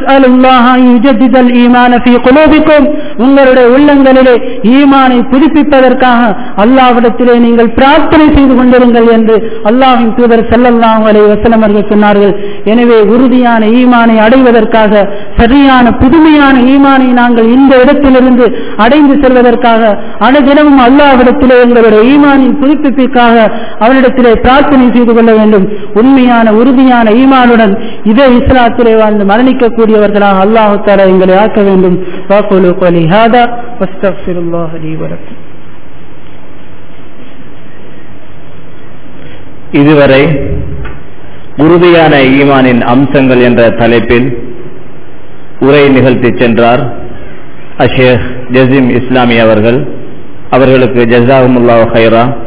Speaker 1: உங்களுடைய உள்ளங்களிலே ஈமானை புதுப்பிப்பதற்காக அல்லாஹ்விடத்திலே நீங்கள் பிரார்த்தனை செய்து கொண்டிருங்கள் என்று அல்லாஹின் தூதர் செல்லல்லாஹு அலைஹி வஸல்லம் அவர்கள் சொன்னார்கள் எனவே உறுதியான ஈமானை அடைவதற்காக சரியான புதுமையான ஈமானை நாங்கள் இந்த இடத்திலிருந்து அடைந்து செல்வதற்காக அனுதினமும் அல்லாவிடத்திலே எங்களுடைய ஈமானின் புதுப்பிப்பிற்காக அவனிடத்திலே பிரார்த்தனை செய்து கொள்ள வேண்டும் உண்மையான உறுதியான ஈமானுடன் இதே இஸ்லாத்திலே வாழ்ந்து மரணிக்கக்கூடியவர்களாக அல்லாஹு தாலா எங்களை ஆக்க வேண்டும் வாக்குலு கோலி ஹாதா வஸ்தக்ஃபிருல்லாஹ் லீ வலக்கும்
Speaker 2: இதுவரை உறுதியான ஈமானின் அம்சங்கள் என்ற தலைப்பில் உரை நிகழ்த்தி சென்றார் அஷேக் ஜசீம் இஸ்லாமி அவர்கள் அவர்களுக்கு ஜசாகுமுல்லா ஹைரா